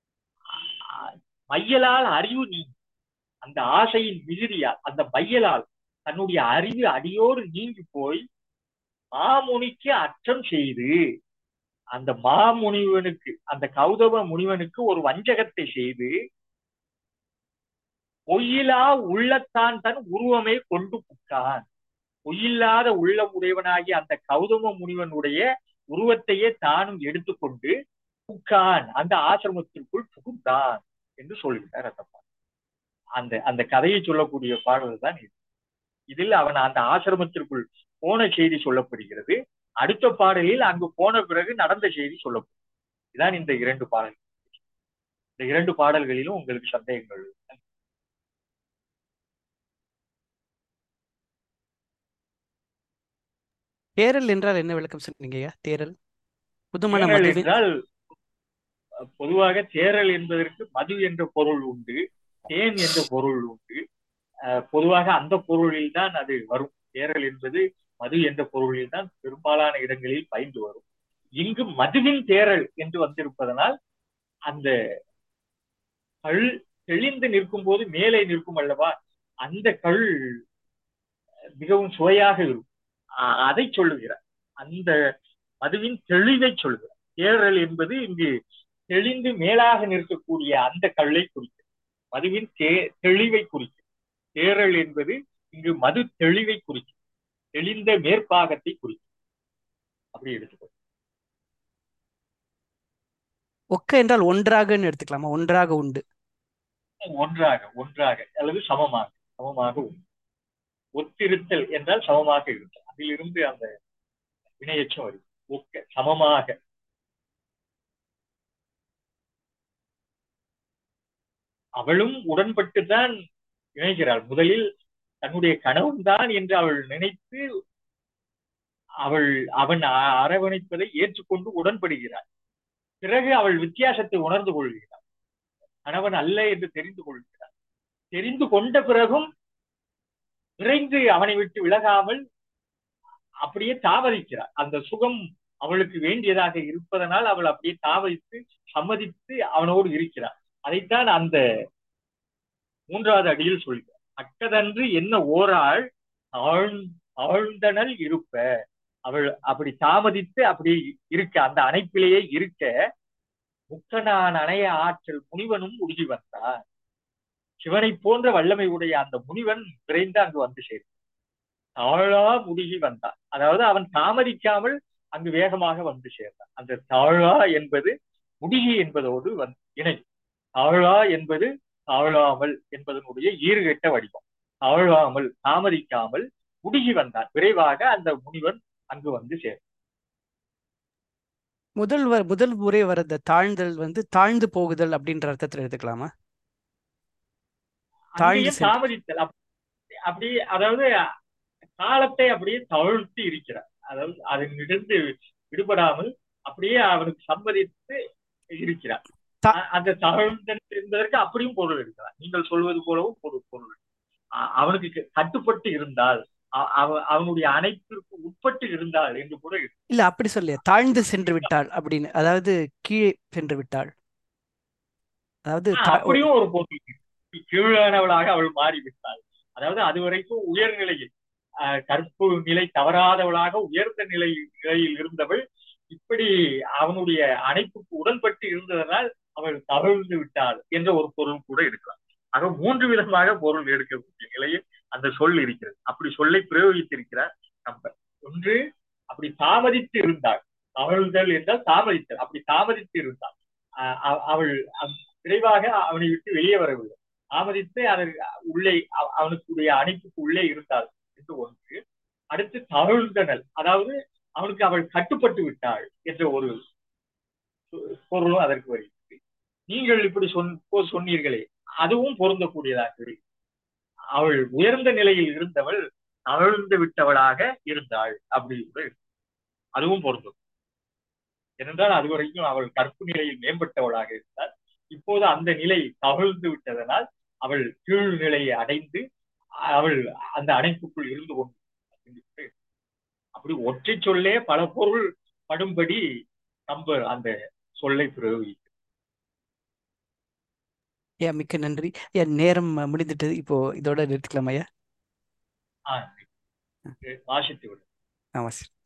மையலால் அறிவு நீங்கி அந்த ஆசையின் மிகுதியால் அந்த மையலால் தன்னுடைய அறிவு அடியோடு நீங்கி போய் மாமுனிக்கு அற்றம் செய்து அந்த மாமுனிவனுக்கு அந்த கௌதம முனிவனுக்கு ஒரு வஞ்சகத்தை செய்து பொய்யிலா உள்ளத்தான் தன் உருவமே கொண்டு புக்கான் பொய்யில்லாத உள்ளமுடையவனாகிய அந்த கௌதம முனிவனுடைய உருவத்தையே தானும் எடுத்துக்கொண்டு புக்கான் அந்த ஆசிரமத்திற்குள் புகுந்தான் என்று சொல்கிறார் அந்த அந்த அந்த கதையை சொல்லக்கூடிய பாடல் தான் இது இதில் அவன் அந்த ஆசிரமத்திற்குள் போன செய்தி சொல்லப்படுகிறது அடுத்த பாடலில் அங்கு போன பிறகு நடந்த செய்தி சொல்லப்படும் இதான் இந்த இரண்டு பாடல்கள் இந்த இரண்டு பாடல்களிலும் உங்களுக்கு சந்தேகங்கள் தேரல் என்றால் என்ன விளக்கம் சொன்னீங்கய்யா தேரல் புதுமண தேரல் மதுவின் என்றால் பொதுவாக தேரல் என்பதற்கு மது என்ற பொருள் உண்டு தேன் என்ற பொருள் உண்டு அஹ் பொதுவாக அந்த பொருளில் தான் அது வரும் தேரல் என்பது மது என்ற பொருளில் தான் பெரும்பாலான இடங்களில் பயின்று வரும் இங்கு மதுவின் தேரல் என்று வந்திருப்பதனால் அந்த கள் தெளிந்து நிற்கும் போது மேலே நிற்கும் அல்லவா அந்த கள் மிகவும் சுவையாக இருக்கும் அ- அதை சொல்லுகிறார் அந்த மதுவின் தெளிவை சொல்கிறார் தேரல் என்பது இங்கு தெளிந்து மேலாக நிற்கக்கூடிய அந்த கல்லை குறிக்கிறது மதுவின் தே தெளிவை குறிக்கிறது தேரல் என்பது இங்கு மது தெளிவை குறிக்கிறது தெளிந்த மேற்பாகத்தை குறிக்கிறது அப்படி எடுத்துக்கோ ஒக்க என்றால் ஒன்றாகன்னு எடுத்துக்கலாமா ஒன்றாக உண்டு ஒன்றாக ஒன்றாக அல்லது சமமாக சமமாக உண்டு ஒத்திருத்தல் என்றால் சமமாக இருத்தல் அதிலிருந்து அந்த வினையச்சம் வருது ஒக்க சமமாக அவளும் உடன்பட்டுதான் இணைகிறாள் முதலில் தன்னுடைய கணவன் தான் என்று அவள் நினைத்து அவள் அவன் அ- அரவணைப்பதை ஏற்றுக்கொண்டு உடன்படுகிறாள் பிறகு அவள் வித்தியாசத்தை உணர்ந்து கொள்கிறாள் கணவன் அல்ல என்று தெரிந்து கொள்கிறாள் தெரிந்து கொண்ட பிறகும் விரைந்து அவனை விட்டு விலகாமல் அப்படியே தாவதிக்கிறாள் அந்த சுகம் அவளுக்கு வேண்டியதாக இருப்பதனால் அவள் அப்படியே தாவதித்து சம்மதித்து அவனோடு இருக்கிறாள் அதைத்தான் அந்த மூன்றாவது அடியில் சொல்கிறார் அக்கதன்று என்ன ஓராள் தாழ் தாழ்ந்தனல் இருப்ப அவள் அப்படி தாமதித்து அப்படி இருக்க அந்த அணைப்பிலேயே இருக்க முக்கனான் அணைய ஆற்றல் முனிவனும் உருகி வந்தான் சிவனை போன்ற வல்லமை உடைய அந்த முனிவன் விரைந்து அங்கு வந்து சேர்ந்தான் தாழா முடுகி வந்தான் அதாவது அவன் தாமதிக்காமல் அங்கு வேகமாக வந்து சேர்ந்தான் அந்த தாழா என்பது முடுகி என்பதோடு வந்து இணை தாழா என்பது தாழாமல் என்பதனுடைய ஈறுகெட்ட வடிவம் தாழாமல் தாமதிக்காமல் முடுகி வந்தான் விரைவாக அந்த முனிவன் அங்கு வந்து சேர்ந்தான் முதல் வ முதல் முறை வர இந்த தாழ்ந்தல் வந்து தாழ்ந்து போகுதல் அப்படின்ற அர்த்தத்துல எடுத்துக்கலாமா தாழ்ந்து அங்கேயும் சென்று தாமதித்தல் அப்~ அப்படி அதாவது காலத்தை அப்படியே தவிர்த்து இருக்கிறார் அதாவது அதனிலிருந்து விடுபடாமல் அப்படியே அவனுக்கு சம்மதித்து இருக்கிறார் தா- அ- அந்த தகழ்ந்தல் என்பதற்கு அப்படியும் பொருள் இருக்கிறார் நீங்கள் சொல்வது போலவும் பொருள் பொருள் அ- அவனுக்கு க- கட்டுப்பட்டு இருந்தால் அ- அவ- அவனுடைய அனைத்திற்கு உட்பட்டு இருந்தால் என்று கூட இருக்கு. இல்ல அப்படி சொல்லிய தாழ்ந்து சென்று விட்டாள் அப்படின்னு அதாவது கீழே சென்று விட்டாள் அதாவது ஆ, தா- அப்படியும் ஒரு பொருள் இருக்கு. கீழானவளாக அவள் மாறிவிட்டாள் அதாவது அது வரைக்கும் உயர்நிலையில் அஹ், கற்பு நிலை தவறாதவளாக உயர்ந்த நிலை நிலையில் இருந்தவள் இப்படி அவனுடைய அணைப்புக்கு உடன்பட்டு இருந்ததனால் அவள் தவிழ்ந்து விட்டாள் என்ற ஒரு பொருள் கூட இருக்கலாம் ஆக மூன்று விதமாக பொருள் எடுக்கக்கூடிய நிலையில் அந்த சொல் இருக்கிறது அப்படி சொல்லை பிரயோகித்திருக்கிறார் நம்ம ஒன்று அப்படி தாமதித்து இருந்தாள் தவழ்தல் என்றால் தாமதித்தல் அப்படி தாமதித்து இருந்தாள் அஹ் அவ- அவள் அவ்- விரைவாக அவனை விட்டு வெளியே வரவில்லை தாமதித்து அதற்கு உள்ளே அவ- அவனுக்குடைய அணைப்புக்கு உள்ளே இருந்தாள் என்று ஒன்று அடுத்து தவிழ்ந்தனல் அதாவது அவனுக்கு அவள் கட்டுப்பட்டு விட்டாள் என்ற ஒரு சொ- பொருளும் அதற்கு வருகிறது நீங்கள் இப்படி சொன் போ- சொன்னீர்களே அதுவும் பொருந்தக்கூடியதாக இருக்கு. அவள் உயர்ந்த நிலையில் இருந்தவள் தவிழ்ந்து விட்டவளாக இருந்தாள் அப்படி கூட இருக்கு. அதுவும் பொருந்தும் ஏனென்றால் அதுவரைக்கும் அவள் கற்பு நிலையில் மேம்பட்டவளாக இருந்தாள் இப்போது அந்த நிலை தவிழ்ந்து விட்டதனால் அவள் கீழ் நிலையை அடைந்து அவள் அந்த அணைப்புக்குள் இருந்து கொண்டு அப்படி ஒற்றை சொல்லே பல பொருள் படும்படி நம்ம அந்த சொல்லை பிரயோகி ஐயா மிக்க நன்றி ஐயா நேரம் முடிந்துட்டது இப்போ இதோட நிறுத்திக்கலாம் ஐயா வாசித்து விடும் ஆமா சார்